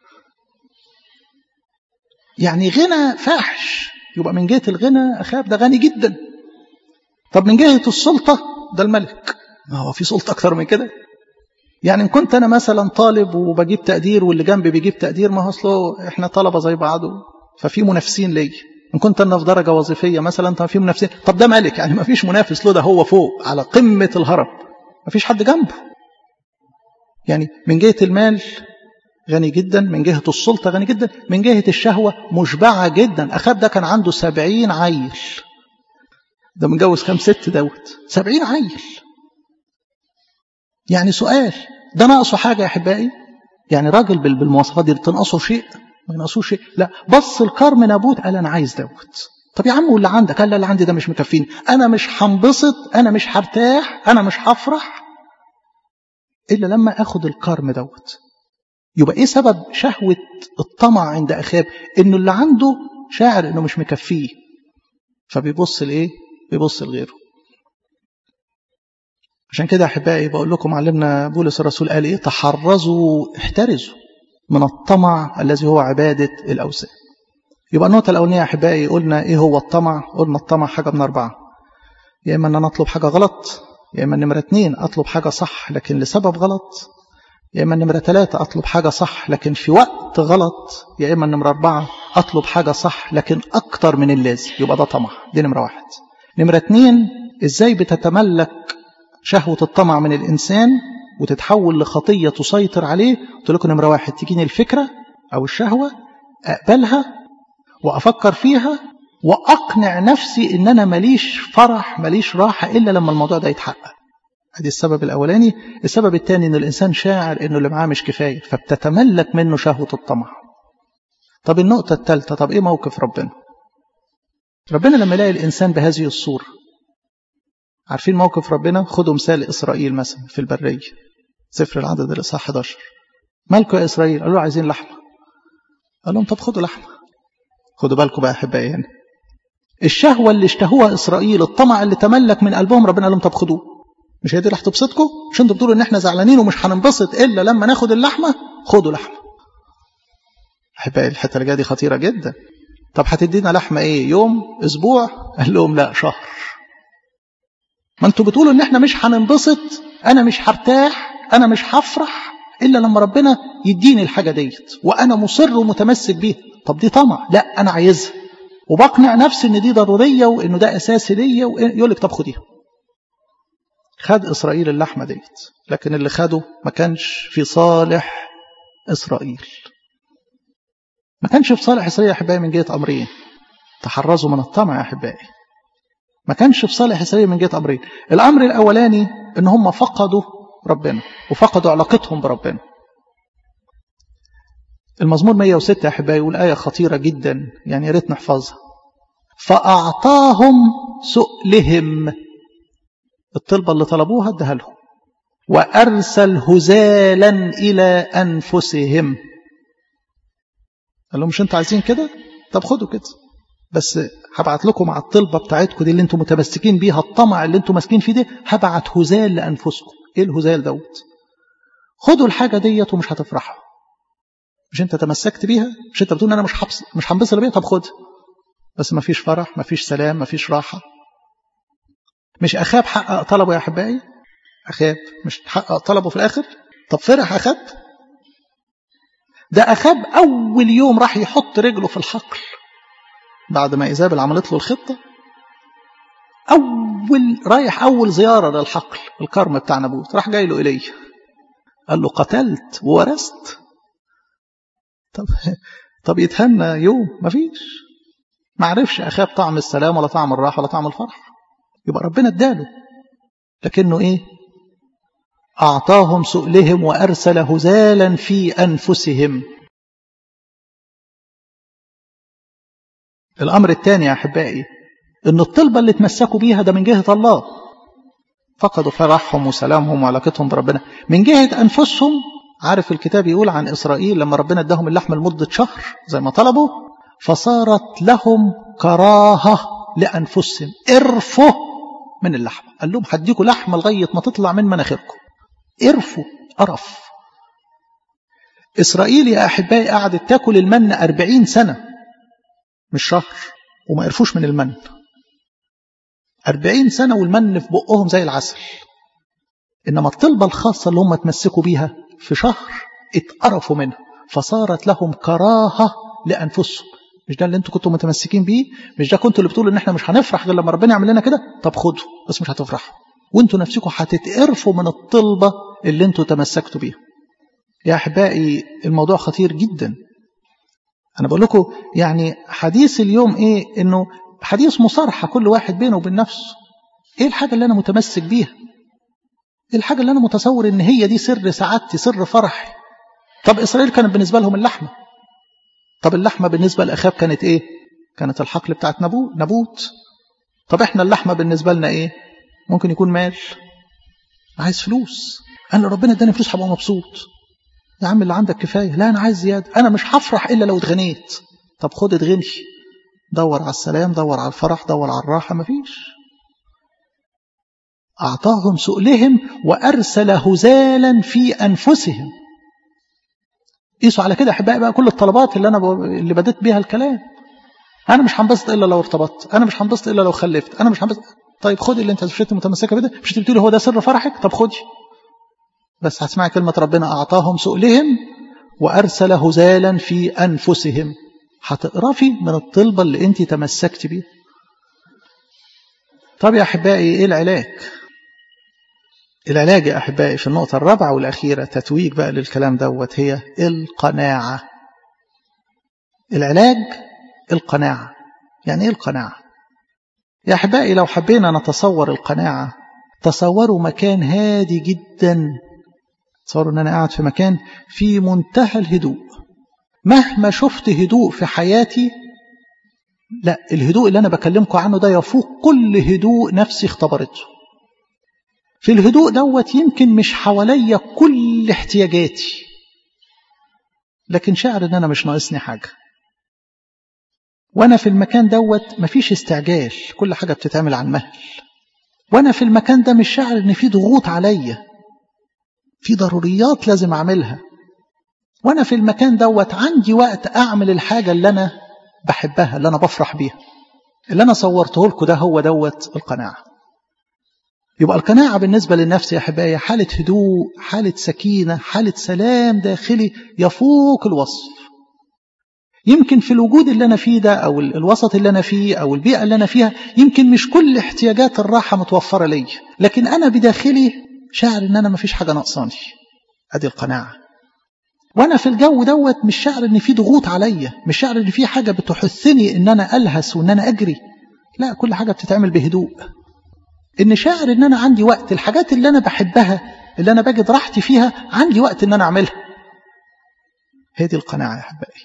يعني غنى فاحش يبقى من جهه الغنى اخاب ده غني جدا طب من جهه السلطه ده الملك ما هو في سلطه اكتر من كده يعني إن كنت أنا مثلا طالب وبجيب تقدير واللي جنبي بيجيب تقدير ما هو أصله إحنا طلبة زي بعض ففي منافسين لي إن كنت أنا في درجة وظيفية مثلا طب في منافسين طب ده ملك يعني ما فيش منافس له ده هو فوق على قمة الهرم ما فيش حد جنبه يعني من جهة المال غني جدا من جهة السلطة غني جدا من جهة الشهوة مشبعة جدا أخاب ده كان عنده سبعين عيل ده متجوز خمس ست دوت سبعين عيل يعني سؤال ده ناقصه حاجة يا أحبائي يعني راجل بالمواصفات دي تنقصه شيء ما ينقصوش شيء لا بص الكرم نابوت قال أنا عايز دوت طب يا عم واللي عندك قال لا اللي عندي ده مش مكفيني أنا مش هنبسط أنا مش هرتاح أنا مش هفرح إلا لما أخد الكرم دوت يبقى إيه سبب شهوة الطمع عند أخاب إنه اللي عنده شاعر إنه مش مكفيه فبيبص لإيه بيبص لغيره عشان كده أحبائي بقول لكم علمنا بولس الرسول قال إيه تحرزوا احترزوا من الطمع الذي هو عبادة الأوثان يبقى النقطة الأولانية أحبائي قلنا إيه هو الطمع قلنا الطمع حاجة من أربعة يا إما أن أنا أطلب حاجة غلط يا إما نمرة اتنين أطلب حاجة صح لكن لسبب غلط يا إما نمرة ثلاثة أطلب حاجة صح لكن في وقت غلط يا إما نمرة أربعة أطلب حاجة صح لكن أكتر من اللازم يبقى ده طمع دي نمرة واحد نمرة اتنين إزاي بتتملك شهوة الطمع من الإنسان وتتحول لخطية تسيطر عليه قلت لكم نمرة واحد تجيني الفكرة أو الشهوة أقبلها وأفكر فيها وأقنع نفسي إن أنا ماليش فرح ماليش راحة إلا لما الموضوع ده يتحقق ادي السبب الأولاني السبب الثاني إن الإنسان شاعر إنه اللي معاه مش كفاية فبتتملك منه شهوة الطمع طب النقطة الثالثة طب إيه موقف ربنا ربنا لما يلاقي الإنسان بهذه الصورة عارفين موقف ربنا خدوا مثال إسرائيل مثلا في البرية سفر العدد الإصحاح 11 مالكم يا إسرائيل قالوا له عايزين لحمة قال لهم طب خدوا لحمة خدوا بالكم بقى أحبائي هنا الشهوة اللي اشتهوها إسرائيل الطمع اللي تملك من قلبهم ربنا قال لهم طب خدوه مش هي دي اللي هتبسطكم مش انتوا بتقولوا ان احنا زعلانين ومش هننبسط الا لما ناخد اللحمه خدوا لحمه احبائي الحته اللي جايه دي خطيره جدا طب هتدينا لحمه ايه يوم اسبوع قال لهم لا شهر ما انتوا بتقولوا ان احنا مش هننبسط انا مش هرتاح انا مش هفرح الا لما ربنا يديني الحاجه ديت وانا مصر ومتمسك بيها طب دي طمع لا انا عايزها وبقنع نفسي ان دي ضروريه وانه ده اساسي ليا يقول لك طب خديها خد اسرائيل اللحمه ديت لكن اللي خده ما كانش في صالح اسرائيل ما كانش في صالح اسرائيل يا احبائي من جهه امرين تحرزوا من الطمع يا احبائي ما كانش في صالح اسرائيل من جهه امرين الامر الاولاني ان هم فقدوا ربنا وفقدوا علاقتهم بربنا المزمور 106 يا احبائي يقول ايه خطيره جدا يعني يا ريت نحفظها فاعطاهم سؤلهم الطلبه اللي طلبوها اداها لهم وارسل هزالا الى انفسهم قال لهم مش انتوا عايزين كده طب خدوا كده بس هبعت لكم على الطلبه بتاعتكم دي اللي انتم متمسكين بيها الطمع اللي انتم ماسكين فيه ده هبعت هزال لانفسكم ايه الهزال دوت خدوا الحاجه ديت ومش هتفرحوا مش انت تمسكت بيها مش انت بتقول انا مش حبس مش هنبسط بيها طب خدها بس ما فيش فرح ما فيش سلام ما فيش راحه مش اخاب حقق طلبه يا احبائي اخاب مش حقق طلبه في الاخر طب فرح اخاب ده اخاب اول يوم راح يحط رجله في الحقل بعد ما ايزابل عملت له الخطه اول رايح اول زياره للحقل الكرم بتاع نابوت راح جاي له ايليا قال له قتلت وورثت طب طب يتهنى يوم مفيش ما عرفش اخاب طعم السلام ولا طعم الراحه ولا طعم الفرح يبقى ربنا اداله لكنه ايه اعطاهم سؤلهم وارسل هزالا في انفسهم الامر الثاني يا احبائي ان الطلبه اللي تمسكوا بيها ده من جهه الله فقدوا فرحهم وسلامهم وعلاقتهم بربنا من جهه انفسهم عارف الكتاب يقول عن اسرائيل لما ربنا اداهم اللحم لمده شهر زي ما طلبوا فصارت لهم كراهه لانفسهم ارفوا من اللحم قال لهم هديكوا لحمه لغايه ما تطلع من مناخيركم ارفوا قرف اسرائيل يا احبائي قعدت تاكل المن أربعين سنه مش شهر وما قرفوش من المن أربعين سنة والمن في بقهم زي العسل إنما الطلبة الخاصة اللي هم تمسكوا بيها في شهر اتقرفوا منها فصارت لهم كراهة لأنفسهم مش ده اللي انتوا كنتوا متمسكين بيه مش ده كنتوا اللي بتقولوا ان احنا مش هنفرح غير لما ربنا يعمل لنا كده طب خدوا بس مش هتفرحوا وانتوا نفسكم هتتقرفوا من الطلبة اللي انتوا تمسكتوا بيها يا احبائي الموضوع خطير جدا انا بقول لكم يعني حديث اليوم ايه انه حديث مصارحه كل واحد بينه وبين نفسه ايه الحاجه اللي انا متمسك بيها ايه الحاجه اللي انا متصور ان هي دي سر سعادتي سر فرحي طب اسرائيل كانت بالنسبه لهم اللحمه طب اللحمه بالنسبه لاخاب كانت ايه كانت الحقل بتاعت نبو نبوت طب احنا اللحمه بالنسبه لنا ايه ممكن يكون مال عايز فلوس انا ربنا اداني فلوس هبقى مبسوط يا عم اللي عندك كفايه لا انا عايز زياده انا مش هفرح الا لو اتغنيت طب خد اتغني دور على السلام دور على الفرح دور على الراحه مفيش اعطاهم سؤلهم وارسل هزالا في انفسهم قيسوا على كده احبائي بقى كل الطلبات اللي انا ب... اللي بديت بيها الكلام انا مش هنبسط الا لو ارتبطت انا مش هنبسط الا لو خلفت انا مش هنبسط طيب خدي اللي انت مشيت متمسكه بده مش تقولي هو ده سر فرحك طب خدي بس هتسمعي كلمة ربنا أعطاهم سؤلهم وأرسل هزالا في أنفسهم هتقرفي من الطلبة اللي أنت تمسكت بيها طب يا أحبائي إيه العلاج العلاج يا أحبائي في النقطة الرابعة والأخيرة تتويج بقى للكلام دوت هي القناعة العلاج القناعة يعني إيه القناعة يا أحبائي لو حبينا نتصور القناعة تصوروا مكان هادي جدا تصوروا ان انا قاعد في مكان في منتهى الهدوء مهما شفت هدوء في حياتي لا الهدوء اللي أنا بكلمكم عنه ده يفوق كل هدوء نفسي اختبرته في الهدوء دوت يمكن مش حواليا كل احتياجاتي لكن شعر ان انا مش ناقصني حاجة وانا في المكان دوت مفيش استعجال كل حاجة بتتعمل على المهل وانا في المكان ده مش شاعر ان في ضغوط عليا في ضروريات لازم اعملها وانا في المكان دوت عندي وقت اعمل الحاجة اللي انا بحبها اللي انا بفرح بيها اللي انا صورته لكم ده هو دوت القناعة يبقى القناعة بالنسبة للنفس يا أحبائي حالة هدوء حالة سكينة حالة سلام داخلي يفوق الوصف يمكن في الوجود اللي أنا فيه ده أو الوسط اللي أنا فيه أو البيئة اللي أنا فيها يمكن مش كل احتياجات الراحة متوفرة لي لكن أنا بداخلي شاعر إن أنا مفيش حاجة ناقصاني أدي القناعة وأنا في الجو دوت مش شاعر إن في ضغوط عليا مش شاعر إن في حاجة بتحثني إن أنا ألهس وإن أنا أجري لا كل حاجة بتتعمل بهدوء ان شاعر ان انا عندي وقت الحاجات اللي انا بحبها اللي انا بجد راحتي فيها عندي وقت ان انا اعملها هي دي القناعه يا احبائي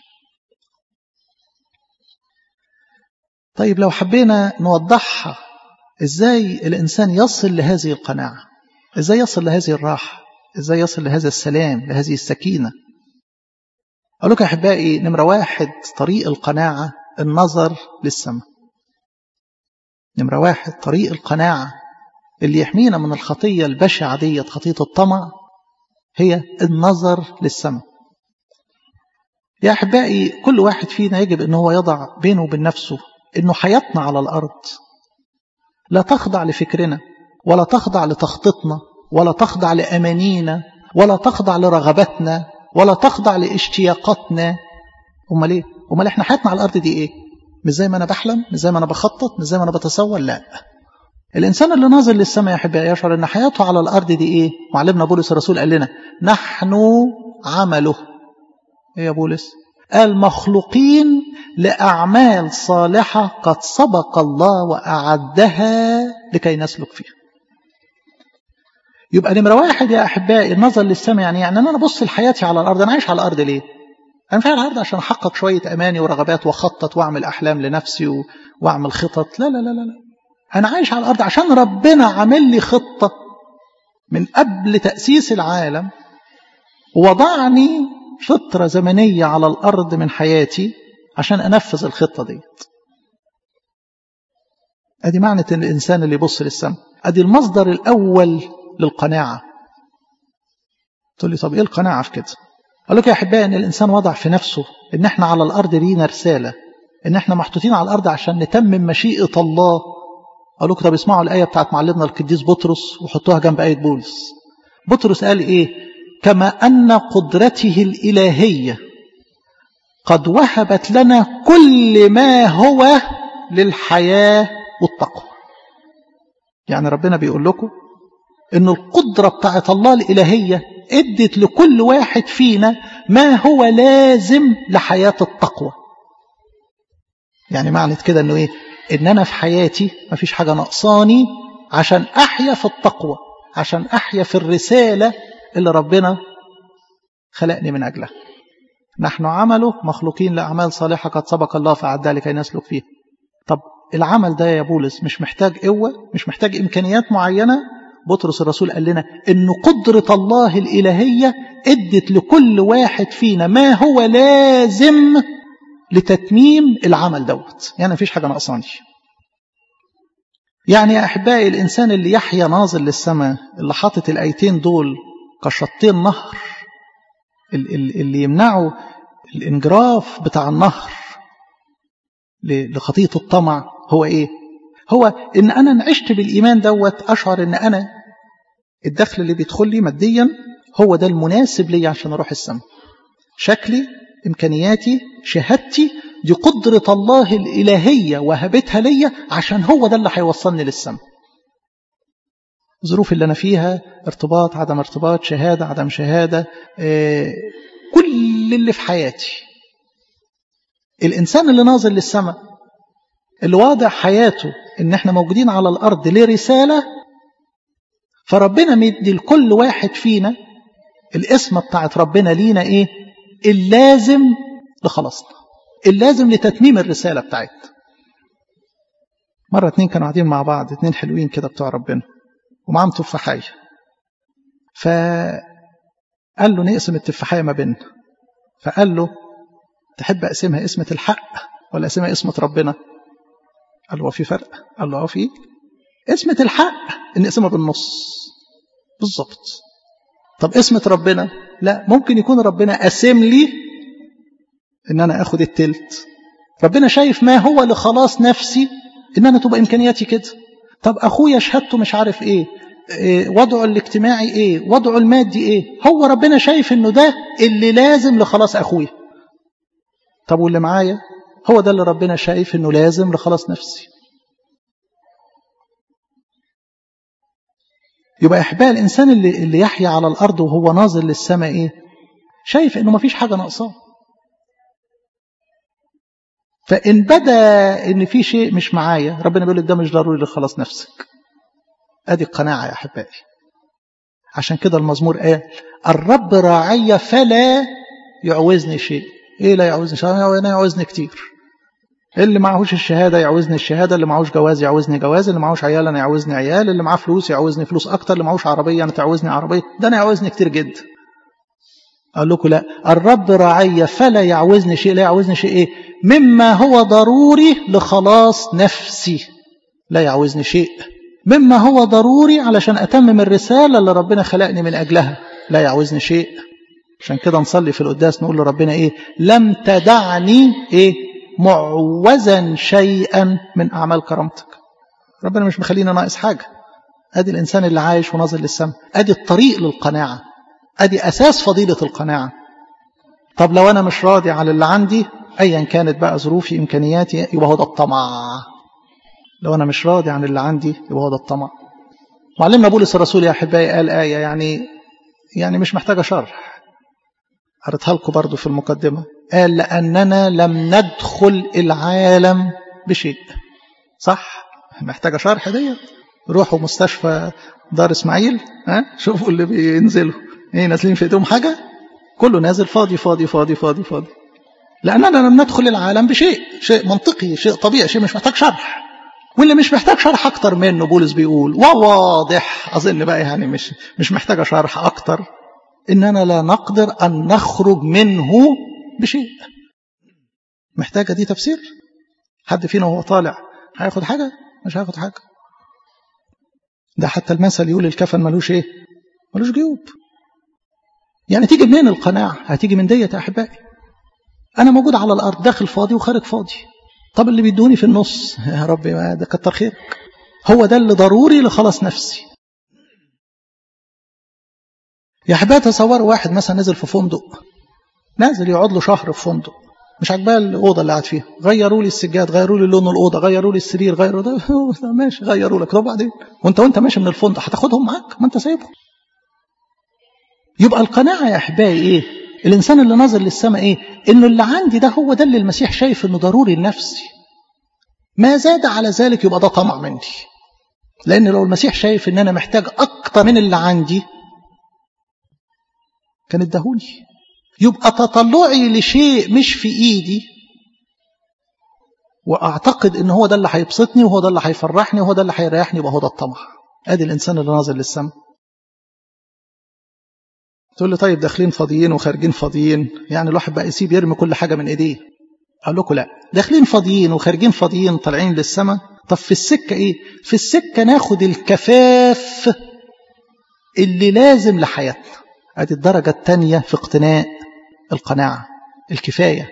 طيب لو حبينا نوضحها ازاي الانسان يصل لهذه القناعه ازاي يصل لهذه الراحه ازاي يصل لهذا السلام لهذه السكينه اقول لكم يا احبائي نمره واحد طريق القناعه النظر للسماء نمره واحد طريق القناعه اللي يحمينا من الخطية البشعة دي خطية الطمع هي النظر للسماء يا أحبائي كل واحد فينا يجب أنه هو يضع بينه وبين نفسه أنه حياتنا على الأرض لا تخضع لفكرنا ولا تخضع لتخطيطنا ولا تخضع لأمانينا ولا تخضع لرغباتنا ولا تخضع لاشتياقاتنا أمال إيه؟ أمال إحنا حياتنا على الأرض دي إيه؟ مش زي ما أنا بحلم مش زي ما أنا بخطط مش زي ما أنا بتصور لا الإنسان اللي ناظر للسماء يا أحبائي يشعر أن حياته على الأرض دي إيه؟ معلمنا بولس الرسول قال لنا نحن عمله إيه يا بولس؟ قال مخلوقين لأعمال صالحة قد سبق الله وأعدها لكي نسلك فيها يبقى نمرة واحد يا أحبائي النظر للسماء يعني يعني أنا أبص لحياتي على الأرض أنا عايش على الأرض ليه؟ أنا مش على الأرض عشان أحقق شوية أماني ورغبات وأخطط وأعمل أحلام لنفسي و... وأعمل خطط لا لا لا لا, لا. أنا عايش على الأرض عشان ربنا عامل لي خطة من قبل تأسيس العالم ووضعني فترة زمنية على الأرض من حياتي عشان أنفذ الخطة دي أدي معنى إن الإنسان اللي يبص للسماء أدي المصدر الأول للقناعة تقول لي طب إيه القناعة في كده قال لك يا أحبائي إن الإنسان وضع في نفسه إن إحنا على الأرض لينا رسالة إن إحنا محطوطين على الأرض عشان نتمم مشيئة الله قالوا طب اسمعوا الآية بتاعت معلمنا القديس بطرس وحطوها جنب آية بولس بطرس قال إيه كما أن قدرته الإلهية قد وهبت لنا كل ما هو للحياة والتقوى يعني ربنا بيقول لكم إن القدرة بتاعت الله الإلهية ادت لكل واحد فينا ما هو لازم لحياة التقوى يعني معنى كده انه ايه ان انا في حياتي ما فيش حاجة نقصاني عشان احيا في التقوى عشان احيا في الرسالة اللي ربنا خلقني من اجلها نحن عمله مخلوقين لأعمال صالحة قد سبق الله فأعدها لكي نسلك فيها طب العمل ده يا بولس مش محتاج قوة مش محتاج إمكانيات معينة بطرس الرسول قال لنا إن قدرة الله الإلهية ادت لكل واحد فينا ما هو لازم لتتميم العمل دوت يعني مفيش حاجة ناقصاني يعني يا أحبائي الإنسان اللي يحيا ناظر للسماء اللي حاطط الآيتين دول كشطين نهر اللي يمنعوا الانجراف بتاع النهر لخطية الطمع هو إيه؟ هو إن أنا عشت بالإيمان دوت أشعر إن أنا الدخل اللي بيدخل لي ماديا هو ده المناسب لي عشان أروح السماء شكلي إمكانياتي شهادتي دي قدرة الله الإلهية وهبتها ليا عشان هو ده اللي هيوصلني للسماء الظروف اللي أنا فيها ارتباط عدم ارتباط شهادة عدم شهادة اه كل اللي في حياتي الإنسان اللي ناظر للسماء اللي واضع حياته إن احنا موجودين على الأرض لرسالة فربنا مدي لكل واحد فينا الاسم بتاعت ربنا لينا إيه اللازم لخلاصنا اللازم لتتميم الرسالة بتاعتنا مرة اتنين كانوا قاعدين مع بعض اتنين حلوين كده بتوع ربنا ومعاهم تفاحية فقال له نقسم التفاحية ما بيننا فقال له تحب أقسمها اسمة الحق ولا أقسمها اسمة ربنا قال له في فرق قال له اه في اسمة الحق ان نقسمها بالنص بالظبط طب اسمة ربنا لا ممكن يكون ربنا قاسم لي ان انا اخد التلت ربنا شايف ما هو لخلاص نفسي ان انا تبقى امكانياتي كده طب اخويا شهادته مش عارف ايه, إيه وضعه الاجتماعي ايه وضعه المادي ايه هو ربنا شايف انه ده اللي لازم لخلاص اخويا طب واللي معايا هو ده اللي ربنا شايف انه لازم لخلاص نفسي يبقى احباء الانسان اللي اللي يحيا على الارض وهو ناظر للسماء ايه شايف انه مفيش حاجه ناقصاه فان بدا ان في شيء مش معايا ربنا بيقول لك ده مش ضروري لخلاص نفسك ادي القناعه يا احبائي عشان كده المزمور قال الرب راعي فلا يعوزني شيء ايه لا يعوزني شيء انا يعوزني كتير اللي معهوش الشهاده يعوزني الشهاده اللي معهوش جواز يعوزني جواز اللي معهوش عيال انا يعوزني عيال اللي معاه فلوس يعوزني فلوس اكتر اللي معهوش عربيه انا تعوزني عربيه ده انا يعوزني كتير جدا قال لكم لا الرب راعي فلا يعوزني شيء لا يعوزني شيء ايه مما هو ضروري لخلاص نفسي لا يعوزني شيء مما هو ضروري علشان اتمم الرساله اللي ربنا خلقني من اجلها لا يعوزني شيء عشان كده نصلي في القداس نقول لربنا ايه لم تدعني ايه معوزا شيئا من أعمال كرامتك ربنا مش مخلينا ناقص حاجة أدي الإنسان اللي عايش وناظر للسماء أدي الطريق للقناعة أدي أساس فضيلة القناعة طب لو أنا مش راضي على اللي عندي أيا كانت بقى ظروفي إمكانياتي يبقى هو ده الطمع لو أنا مش راضي عن اللي عندي يبقى هو ده الطمع معلمنا بولس الرسول يا أحبائي قال آية يعني يعني مش محتاجة شرح قريتها لكم برضه في المقدمة قال لأننا لم ندخل العالم بشيء صح محتاجة شرح ديت روحوا مستشفى دار اسماعيل ها شوفوا اللي بينزلوا ايه نازلين في ايديهم حاجة كله نازل فاضي فاضي فاضي فاضي فاضي لأننا لم ندخل العالم بشيء شيء منطقي شيء طبيعي شيء مش محتاج شرح واللي مش محتاج شرح أكتر منه بولس بيقول وواضح أظن بقى يعني مش مش محتاجة شرح أكتر إننا لا نقدر أن نخرج منه بشيء محتاجة دي تفسير حد فينا وهو طالع هياخد حاجة مش هياخد حاجة ده حتى المثل يقول الكفن ملوش ايه ملوش جيوب يعني تيجي منين القناعة هتيجي من ديت يا أحبائي أنا موجود على الأرض داخل فاضي وخارج فاضي طب اللي بيدوني في النص يا ربي ده كتر خيرك هو ده اللي ضروري لخلاص نفسي يا أحبائي تصوروا واحد مثلا نزل في فندق نازل يقعد له شهر في فندق مش عاجباه الاوضه اللي قاعد فيها غيروا لي السجاد غيروا لي لون الاوضه غيروا لي السرير غيروا ده ماشي غيروا لك طب بعدين وانت وانت ماشي من الفندق هتاخدهم معاك ما انت سايبهم يبقى القناعه يا احبائي ايه الانسان اللي ناظر للسماء ايه انه اللي عندي ده هو ده اللي المسيح شايف انه ضروري لنفسي ما زاد على ذلك يبقى ده طمع مني لان لو المسيح شايف ان انا محتاج اكتر من اللي عندي كان اداهولي يبقى تطلعي لشيء مش في ايدي واعتقد ان هو ده اللي هيبسطني وهو ده اللي هيفرحني وهو ده اللي هيريحني يبقى هو ده الطمع ادي الانسان اللي ناظر للسماء تقول لي طيب داخلين فاضيين وخارجين فاضيين يعني الواحد بقى يسيب يرمي كل حاجه من ايديه اقول لكم لا داخلين فاضيين وخارجين فاضيين طالعين للسماء طب في السكه ايه في السكه ناخد الكفاف اللي لازم لحياتنا ادي الدرجه الثانيه في اقتناء القناعة الكفاية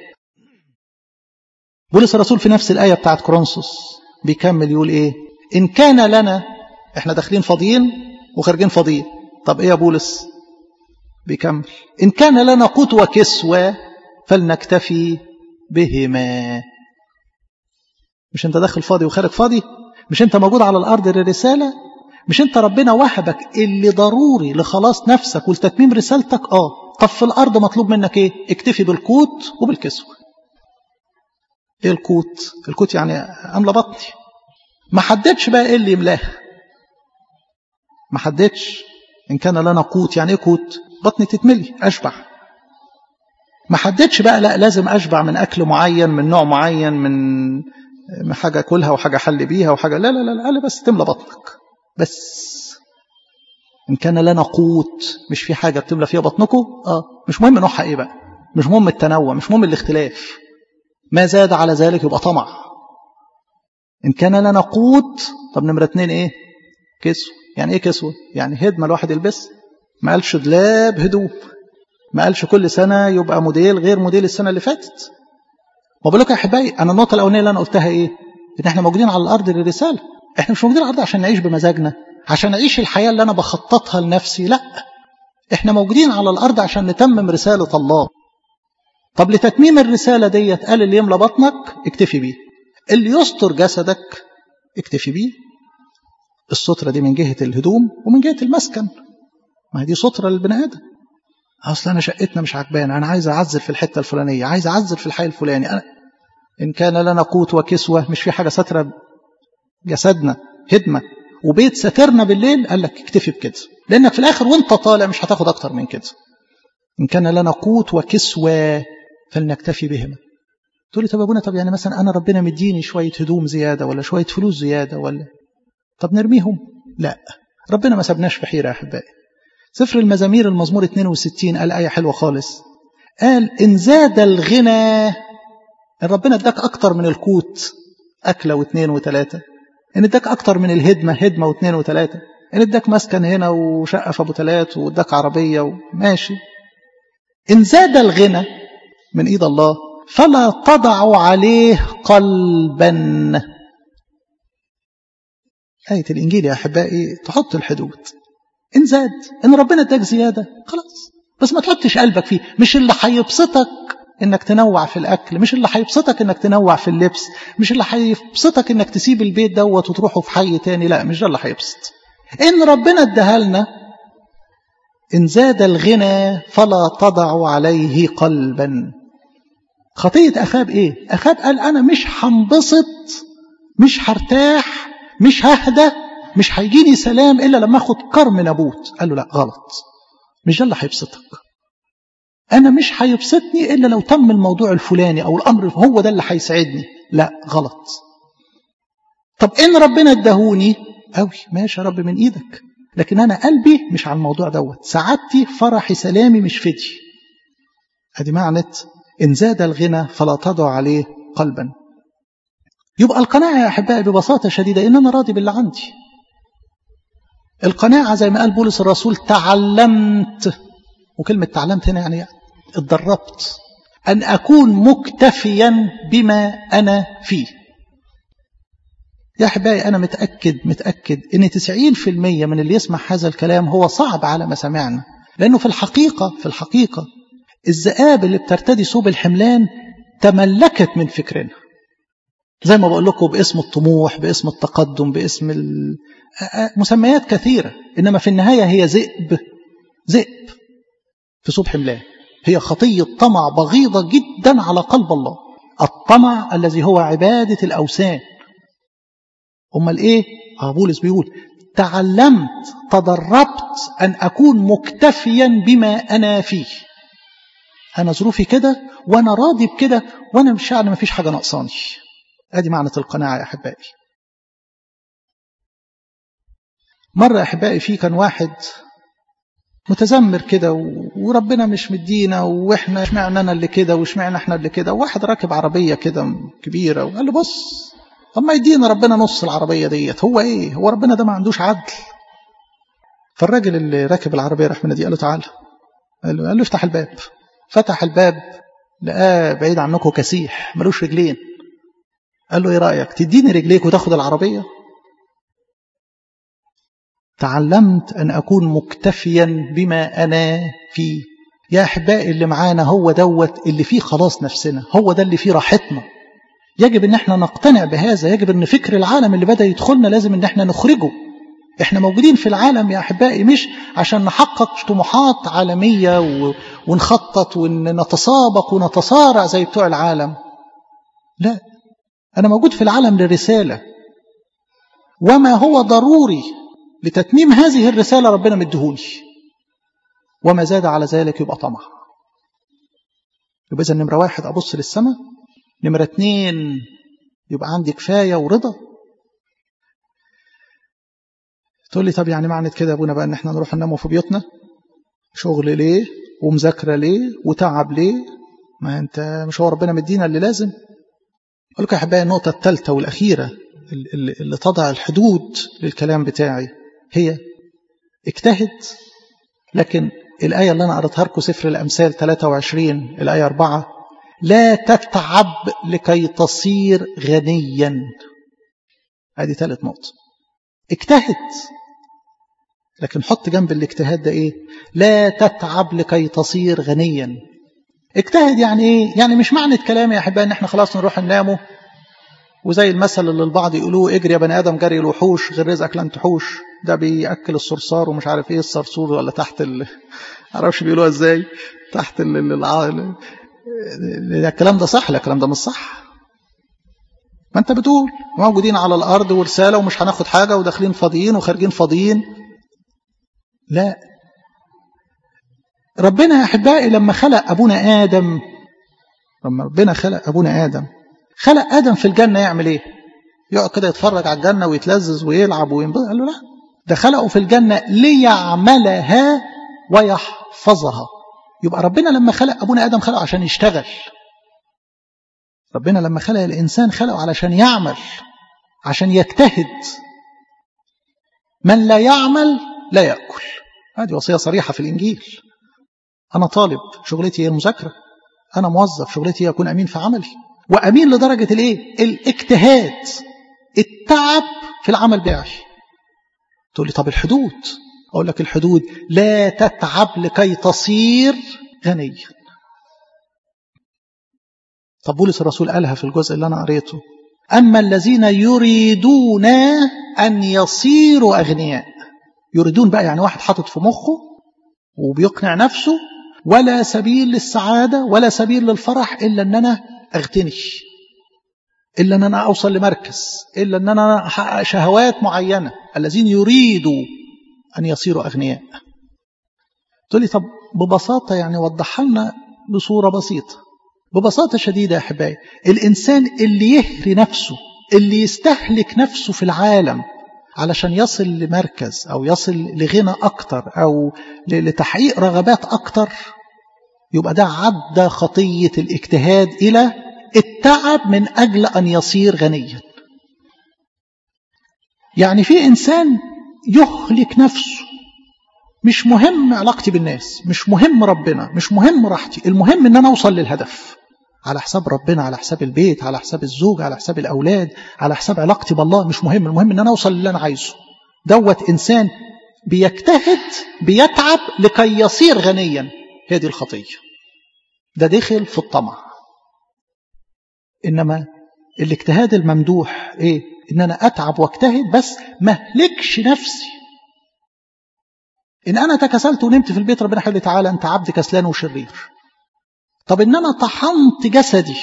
بولس الرسول في نفس الآية بتاعت كورنثوس بيكمل يقول إيه إن كان لنا إحنا داخلين فاضيين وخارجين فاضيين طب إيه يا بولس بيكمل إن كان لنا قوت وكسوة فلنكتفي بهما مش أنت داخل فاضي وخارج فاضي مش أنت موجود على الأرض للرسالة مش أنت ربنا وهبك اللي ضروري لخلاص نفسك ولتتميم رسالتك آه طب في الأرض مطلوب منك إيه اكتفي بالقوت وبالكسوة إيه القوت القوت يعني أملى بطني ما حددش بقى إيه اللي يملاها ما حددش إن كان لنا قوت يعني إيه قوت بطني تتملي أشبع ما حددش بقى لا لازم اشبع من اكل معين من نوع معين من حاجه اكلها وحاجه احل بيها وحاجه لا لا لا لا بس تملى بطنك بس ان كان لنا قوت مش في حاجه بتملى فيها بطنكم اه مش مهم نوعها ايه بقى مش مهم التنوع مش مهم الاختلاف ما زاد على ذلك يبقى طمع ان كان لنا قوت طب نمره اتنين ايه كسوه يعني ايه كسوه يعني هدمه الواحد يلبس ما قالش دولاب هدوم ما قالش كل سنة يبقى موديل غير موديل السنة اللي فاتت ما بقول لك يا أحبائي أنا النقطة الأولانية اللي أنا قلتها إيه إن إحنا موجودين على الأرض للرسالة إحنا مش موجودين على الأرض عشان نعيش بمزاجنا عشان نعيش الحياة اللي أنا بخططها لنفسي لا إحنا موجودين على الأرض عشان نتمم رسالة الله طب لتتميم الرسالة ديت قال اللي يملى بطنك اكتفي بيه اللي يستر جسدك اكتفي بيه السترة دي من جهة الهدوم ومن جهة المسكن ما هي دي سترة للبني آدم اصل انا شقتنا مش عجبانه انا عايز اعزل في الحته الفلانيه عايز اعزل في الحي الفلاني أنا ان كان لنا قوت وكسوه مش في حاجه ستره جسدنا هدمه وبيت سترنا بالليل قال لك اكتفي بكده لانك في الاخر وانت طالع مش هتاخد اكتر من كده ان كان لنا قوت وكسوه فلنكتفي بهما تقول لي طب يا ابونا طب يعني مثلا انا ربنا مديني شويه هدوم زياده ولا شويه فلوس زياده ولا طب نرميهم لا ربنا ما سابناش في حيره يا احبائي سفر المزامير المزمور 62 قال آية حلوة خالص قال إن زاد الغنى إن ربنا اداك أكتر من القوت أكلة واثنين وثلاثة إن اداك أكتر من الهدمة هدمة واثنين وثلاثة إن اداك مسكن هنا وشقة في أبو ثلاث واداك عربية وماشي إن زاد الغنى من إيد الله فلا تضع عليه قلبا آية الإنجيل يا أحبائي تحط الحدود إن زاد إن ربنا اداك زيادة خلاص بس ما تحطش قلبك فيه مش اللي هيبسطك إنك تنوع في الأكل مش اللي هيبسطك إنك تنوع في اللبس مش اللي هيبسطك إنك تسيب البيت دوت وتروحوا في حي تاني لا مش ده اللي هيبسط إن ربنا اداها لنا إن زاد الغنى فلا تضع عليه قلبا خطية أخاب إيه؟ أخاب قال أنا مش هنبسط مش هرتاح مش ههدى مش هيجيني سلام إلا لما أخد كرم نابوت قال له لا غلط مش ده اللي هيبسطك أنا مش هيبسطني إلا لو تم الموضوع الفلاني أو الأمر هو ده اللي هيسعدني لا غلط طب إن ربنا ادهوني أوي ماشي يا رب من إيدك لكن أنا قلبي مش على الموضوع دوت سعادتي فرحي سلامي مش فدي ادي معنى إن زاد الغنى فلا تضع عليه قلبا يبقى القناعة يا أحبائي ببساطة شديدة إن أنا راضي باللي عندي القناعة زي ما قال بولس الرسول تعلمت وكلمة تعلمت هنا يعني اتدربت أن أكون مكتفيا بما أنا فيه يا أحبائي أنا متأكد متأكد إن 90% من اللي يسمع هذا الكلام هو صعب على مسامعنا لأنه في الحقيقة في الحقيقة الذئاب اللي بترتدي صوب الحملان تملكت من فكرنا زي ما بقول لكم باسم الطموح باسم التقدم باسم ال... مسميات كثيرة إنما في النهاية هي ذئب ذئب في صوب حملان هي خطية طمع بغيضة جدا على قلب الله الطمع الذي هو عبادة الأوثان أمال إيه؟ بولس بيقول تعلمت تدربت أن أكون مكتفيا بما أنا فيه أنا ظروفي كده وأنا راضي بكده وأنا مش يعني ما فيش حاجة ناقصاني ادي معنى القناعة يا أحبائي مرة يا أحبائي في كان واحد متذمر كده وربنا مش مدينا واحنا اشمعنى انا اللي كده واشمعنى احنا اللي كده وواحد راكب عربية كده كبيرة وقال له بص طب ما يدينا ربنا نص العربية ديت هو ايه هو ربنا ده ما عندوش عدل فالراجل اللي راكب العربية راح من دي قال له تعالى قال له, قال له افتح الباب فتح الباب لقاه بعيد عنكم كسيح ملوش رجلين قال له ايه رأيك تديني رجليك وتاخد العربية تعلمت أن أكون مكتفيا بما أنا فيه يا أحبائي اللي معانا هو دوت اللي فيه خلاص نفسنا هو ده اللي فيه راحتنا يجب ان احنا نقتنع بهذا يجب ان فكر العالم اللي بدأ يدخلنا لازم ان احنا نخرجه احنا موجودين في العالم يا أحبائي مش عشان نحقق طموحات عالمية ونخطط ونتسابق ونتصارع زي بتوع العالم لا أنا موجود في العالم لرسالة وما هو ضروري لتتميم هذه الرسالة ربنا مدهوني وما زاد على ذلك يبقى طمع يبقى إذا نمرة واحد أبص للسماء نمرة اتنين يبقى عندي كفاية ورضا تقول لي طب يعني معنى كده يا ابونا بقى ان احنا نروح ننام في بيوتنا شغل ليه ومذاكرة ليه وتعب ليه ما انت مش هو ربنا مدينا اللي لازم اقول لك يا احبائي النقطة الثالثة والأخيرة اللي, اللي تضع الحدود للكلام بتاعي هي اجتهد لكن الآية اللي أنا قرأتها لكم سفر الأمثال 23 الآية 4 لا تتعب لكي تصير غنيا هذه ثالث نقطة اجتهد لكن حط جنب الاجتهاد ده ايه لا تتعب لكي تصير غنيا اجتهد يعني ايه يعني مش معنى كلامي يا احبائي ان احنا خلاص نروح نناموا وزي المثل اللي البعض يقولوه اجري يا بني ادم جري الوحوش غير رزقك لن تحوش ده بياكل الصرصار ومش عارف ايه الصرصور ولا تحت ال معرفش بيقولوها ازاي تحت ال ال الكلام ده صح لا الكلام ده مش صح ما انت بتقول موجودين على الارض ورساله ومش هناخد حاجه وداخلين فاضيين وخارجين فاضيين لا ربنا يا احبائي لما خلق ابونا ادم لما ربنا خلق ابونا ادم خلق ادم في الجنه يعمل ايه يقعد كده يتفرج على الجنه ويتلذذ ويلعب وينبسط قال له لا ده خلقه في الجنه ليعملها ويحفظها يبقى ربنا لما خلق ابونا ادم خلقه عشان يشتغل ربنا لما خلق الانسان خلقه علشان يعمل عشان يجتهد من لا يعمل لا ياكل هذه وصيه صريحه في الانجيل انا طالب شغلتي هي المذاكره انا موظف شغلتي هي اكون امين في عملي وامين لدرجه الايه الاجتهاد التعب في العمل بتاعي تقول لي طب الحدود اقول لك الحدود لا تتعب لكي تصير غنيا طب بولس الرسول قالها في الجزء اللي انا قريته اما الذين يريدون ان يصيروا اغنياء يريدون بقى يعني واحد حاطط في مخه وبيقنع نفسه ولا سبيل للسعاده ولا سبيل للفرح الا ان انا اغتني الا ان انا اوصل لمركز الا ان انا احقق شهوات معينه الذين يريدوا ان يصيروا اغنياء تقول لي طب ببساطه يعني وضحها لنا بصوره بسيطه ببساطه شديده يا احبائي الانسان اللي يهري نفسه اللي يستهلك نفسه في العالم علشان يصل لمركز او يصل لغنى اكتر او لتحقيق رغبات اكتر يبقى ده عدى خطيه الاجتهاد الى التعب من اجل ان يصير غنيا يعني في انسان يهلك نفسه مش مهم علاقتي بالناس مش مهم ربنا مش مهم راحتي المهم ان انا اوصل للهدف على حساب ربنا على حساب البيت على حساب الزوج على حساب الاولاد على حساب علاقتي بالله مش مهم المهم ان انا اوصل للي انا عايزه دوت انسان بيجتهد بيتعب لكي يصير غنيا هي دي الخطيه ده دخل في الطمع انما الاجتهاد الممدوح ايه ان انا اتعب واجتهد بس ما اهلكش نفسي ان انا تكسلت ونمت في البيت ربنا يقول لي تعالى انت عبد كسلان وشرير طب ان انا طحنت جسدي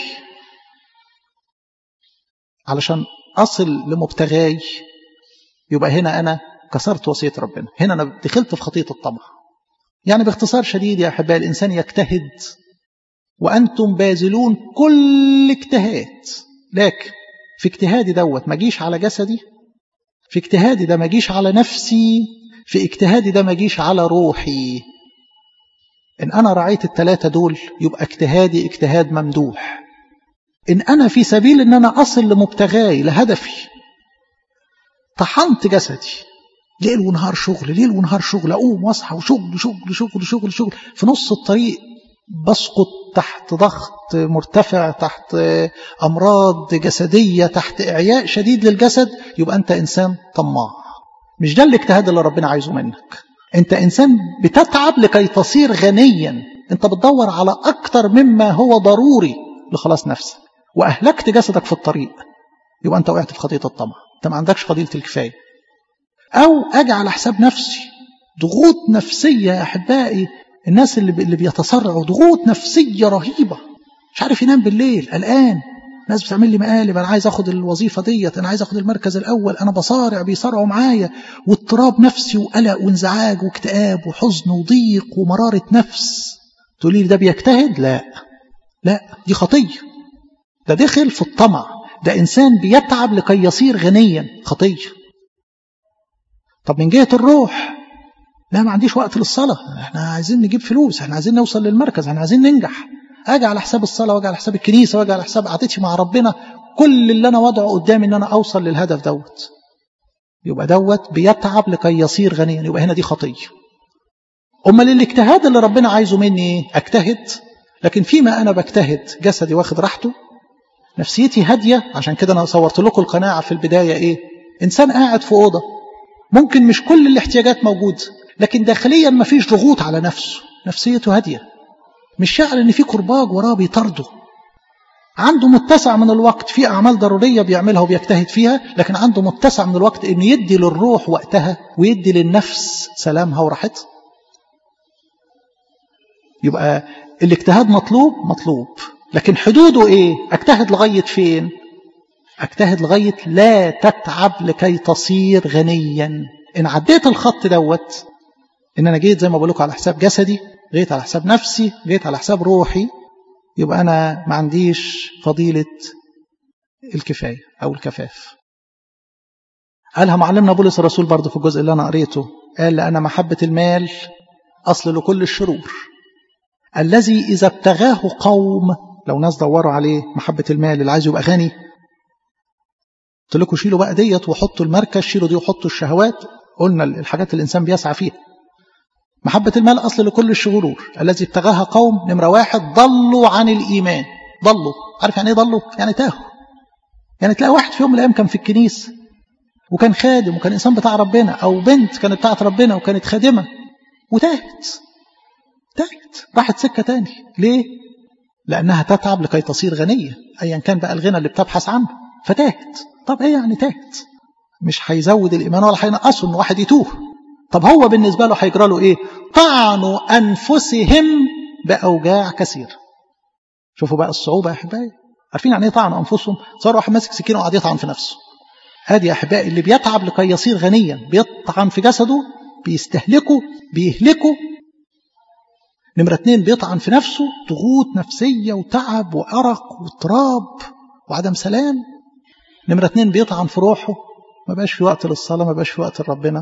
علشان اصل لمبتغاي يبقى هنا انا كسرت وصيه ربنا هنا انا دخلت في خطيه الطمع يعني باختصار شديد يا احبائي الانسان يجتهد وانتم باذلون كل اجتهاد لكن في اجتهادي دوت ما اجيش على جسدي في اجتهادي ده ما اجيش على نفسي في اجتهادي ده ما اجيش على روحي إن أنا رعيت الثلاثة دول يبقى اجتهادي اجتهاد ممدوح إن أنا في سبيل إن أنا أصل لمبتغاي لهدفي طحنت جسدي ليل ونهار شغل ليل ونهار شغل أقوم وأصحى وشغل شغل شغل شغل شغل في نص الطريق بسقط تحت ضغط مرتفع تحت أمراض جسدية تحت إعياء شديد للجسد يبقى أنت إنسان طماع مش ده الاجتهاد اللي ربنا عايزه منك انت انسان بتتعب لكي تصير غنيا انت بتدور على اكتر مما هو ضروري لخلاص نفسك واهلكت جسدك في الطريق يبقى انت وقعت في خطيه الطمع انت ما عندكش فضيله الكفايه او اجي على حساب نفسي ضغوط نفسيه يا احبائي الناس اللي اللي بيتصرعوا ضغوط نفسيه رهيبه مش عارف ينام بالليل قلقان ناس بتعمل لي مقالب انا عايز اخد الوظيفه ديت انا عايز اخد المركز الاول انا بصارع بيصارعوا معايا واضطراب نفسي وقلق وانزعاج واكتئاب وحزن وضيق ومراره نفس تقولي لي ده بيجتهد لا لا دي خطية ده دخل في الطمع ده إنسان بيتعب لكي يصير غنيا خطية طب من جهة الروح لا ما عنديش وقت للصلاة احنا عايزين نجيب فلوس احنا عايزين نوصل للمركز احنا عايزين ننجح اجي على حساب الصلاة واجي على حساب الكنيسة واجي على حساب قعدتي مع ربنا كل اللي انا وضعه قدامي ان انا اوصل للهدف دوت يبقى دوت بيتعب لكي يصير غنيا يبقى هنا دي خطية امال الاجتهاد اللي ربنا عايزه مني ايه اجتهد لكن فيما انا بجتهد جسدي واخد راحته نفسيتي هادية عشان كده انا صورت لكم القناعة في البداية ايه انسان قاعد في اوضة ممكن مش كل الاحتياجات موجودة لكن داخليا ما فيش ضغوط على نفسه نفسيته هادية مش شاعر ان في كرباج وراه بيطرده عنده متسع من الوقت في اعمال ضروريه بيعملها وبيجتهد فيها لكن عنده متسع من الوقت انه يدي للروح وقتها ويدي للنفس سلامها وراحتها يبقى الاجتهاد مطلوب مطلوب لكن حدوده ايه اجتهد لغايه فين اجتهد لغايه لا تتعب لكي تصير غنيا ان عديت الخط دوت ان انا جيت زي ما بقول لكم على حساب جسدي جيت على حساب نفسي جيت على حساب روحي يبقى انا ما عنديش فضيله الكفايه او الكفاف قالها معلمنا بولس الرسول برضه في الجزء اللي انا قريته قال لان محبه المال اصل لكل الشرور الذي اذا ابتغاه قوم لو ناس دوروا عليه محبه المال اللي عايز يبقى غني قلت لكم شيلوا بقى ديت وحطوا المركز شيلوا دي وحطوا الشهوات قلنا الحاجات اللي الانسان بيسعى فيها محبة المال أصل لكل الشرور الذي ابتغاها قوم نمرة واحد ضلوا عن الإيمان ضلوا عارف يعني إيه ضلوا؟ يعني تاهوا يعني تلاقي واحد في يوم من الأيام كان في الكنيسة وكان خادم وكان إنسان بتاع ربنا أو بنت كانت بتاعت ربنا وكانت خادمة وتاهت تاهت راحت سكة تاني ليه؟ لأنها تتعب لكي تصير غنية أيا كان بقى الغنى اللي بتبحث عنه فتاهت طب إيه يعني تاهت؟ مش هيزود الإيمان ولا هينقصه إن واحد يتوه طب هو بالنسبة له هيجرى له إيه طعنوا أنفسهم بأوجاع كثيرة شوفوا بقى الصعوبة يا أحبائي عارفين يعني إيه طعنوا أنفسهم صار واحد ماسك سكينة وقاعد يطعن في نفسه هذه يا أحبائي اللي بيتعب لكي يصير غنيا بيطعن في جسده بيستهلكه بيهلكه نمرة اتنين بيطعن في نفسه ضغوط نفسية وتعب وأرق واضطراب وعدم سلام نمرة اتنين بيطعن في روحه ما بقاش في وقت للصلاة ما بقاش في وقت لربنا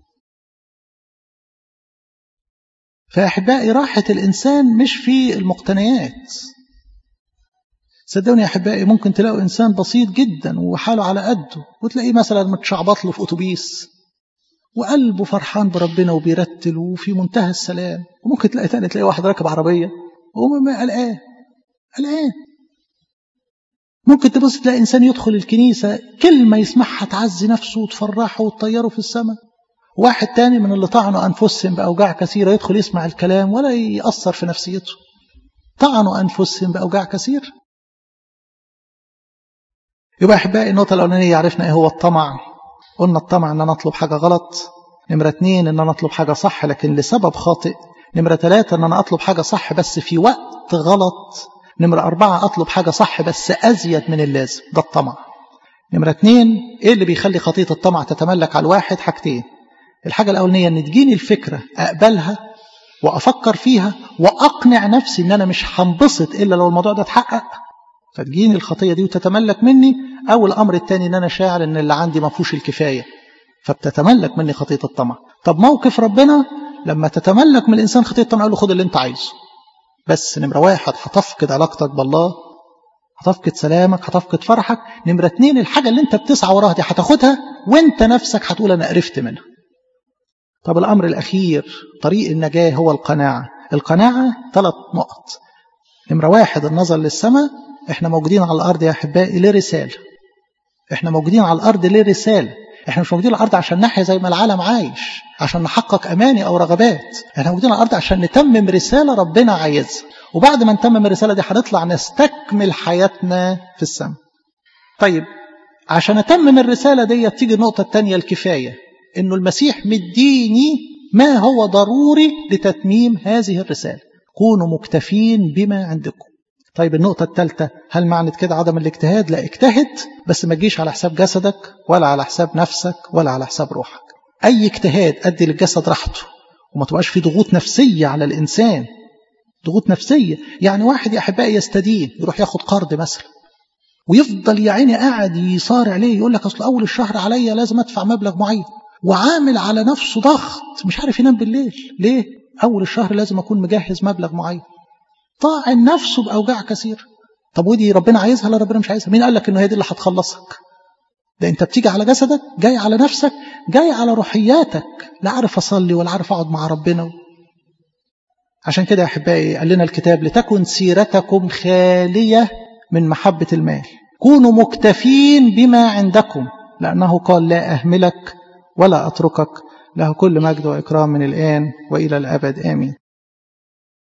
فأحبائي راحة الإنسان مش في المقتنيات صدقوني يا أحبائي ممكن تلاقوا إنسان بسيط جدا وحاله على قده وتلاقيه مثلا متشعبط له في أتوبيس وقلبه فرحان بربنا وبيرتل وفي منتهى السلام وممكن تلاقي تاني تلاقي واحد راكب عربية وهو قلقان قلقان ممكن تبص تلاقي إنسان يدخل الكنيسة كلمة يسمعها تعزي نفسه وتفرحه وتطيره في السماء واحد تاني من اللي طعنوا أنفسهم بأوجاع كثيرة يدخل يسمع الكلام ولا يأثر في نفسيته طعنوا أنفسهم بأوجاع كثير يبقى أحبائي النقطة الأولانية عرفنا إيه هو الطمع قلنا الطمع أن أنا أطلب حاجة غلط نمرة اتنين أن أنا أطلب حاجة صح لكن لسبب خاطئ نمرة ثلاثة أن أنا أطلب حاجة صح بس في وقت غلط نمرة أربعة أطلب حاجة صح بس أزيد من اللازم ده الطمع نمرة اتنين إيه اللي بيخلي خطية الطمع تتملك على الواحد حاجتين الحاجة الأولانية أن تجيني الفكرة أقبلها وأفكر فيها وأقنع نفسي أن أنا مش هنبسط إلا لو الموضوع ده اتحقق فتجيني الخطية دي وتتملك مني أو الأمر الثاني أن أنا شاعر أن اللي عندي ما فيهوش الكفاية فبتتملك مني خطية الطمع طب موقف ربنا لما تتملك من الإنسان خطية الطمع يقول له خد اللي أنت عايزه بس نمرة واحد هتفقد علاقتك بالله هتفقد سلامك هتفقد فرحك نمرة اتنين الحاجة اللي انت بتسعى وراها دي هتاخدها وانت نفسك هتقول انا قرفت منها طب الأمر الأخير طريق النجاة هو القناعة القناعة ثلاث نقط نمرة واحد النظر للسماء احنا موجودين على الأرض يا أحبائي لرسالة احنا موجودين على الأرض لرسالة احنا مش موجودين على الأرض عشان نحيا زي ما العالم عايش عشان نحقق أماني أو رغبات احنا موجودين على الأرض عشان نتمم رسالة ربنا عايزها وبعد ما نتمم الرسالة دي هنطلع نستكمل حياتنا في السماء طيب عشان أتمم الرسالة دي تيجي النقطة الثانية الكفاية انه المسيح مديني ما هو ضروري لتتميم هذه الرسالة كونوا مكتفين بما عندكم طيب النقطة الثالثة هل معنى كده عدم الاجتهاد لا اجتهد بس ما تجيش على حساب جسدك ولا على حساب نفسك ولا على حساب روحك أي اجتهاد أدي للجسد راحته وما تبقاش في ضغوط نفسية على الإنسان ضغوط نفسية يعني واحد يا أحبائي يستدين يروح ياخد قرض مثلا ويفضل يا عيني قاعد يصارع ليه يقول لك أصل أول الشهر عليا لازم أدفع مبلغ معين وعامل على نفسه ضغط مش عارف ينام بالليل ليه أول الشهر لازم أكون مجهز مبلغ معين طاعن نفسه بأوجاع كثير طب ودي ربنا عايزها لا ربنا مش عايزها مين قال لك إنه هي دي اللي هتخلصك ده أنت بتيجي على جسدك جاي على نفسك جاي على روحياتك لا عارف أصلي ولا عارف أقعد مع ربنا عشان كده يا أحبائي قال لنا الكتاب لتكن سيرتكم خالية من محبة المال كونوا مكتفين بما عندكم لأنه قال لا أهملك ولا أتركك له كل مجد وإكرام من الآن وإلى الأبد آمين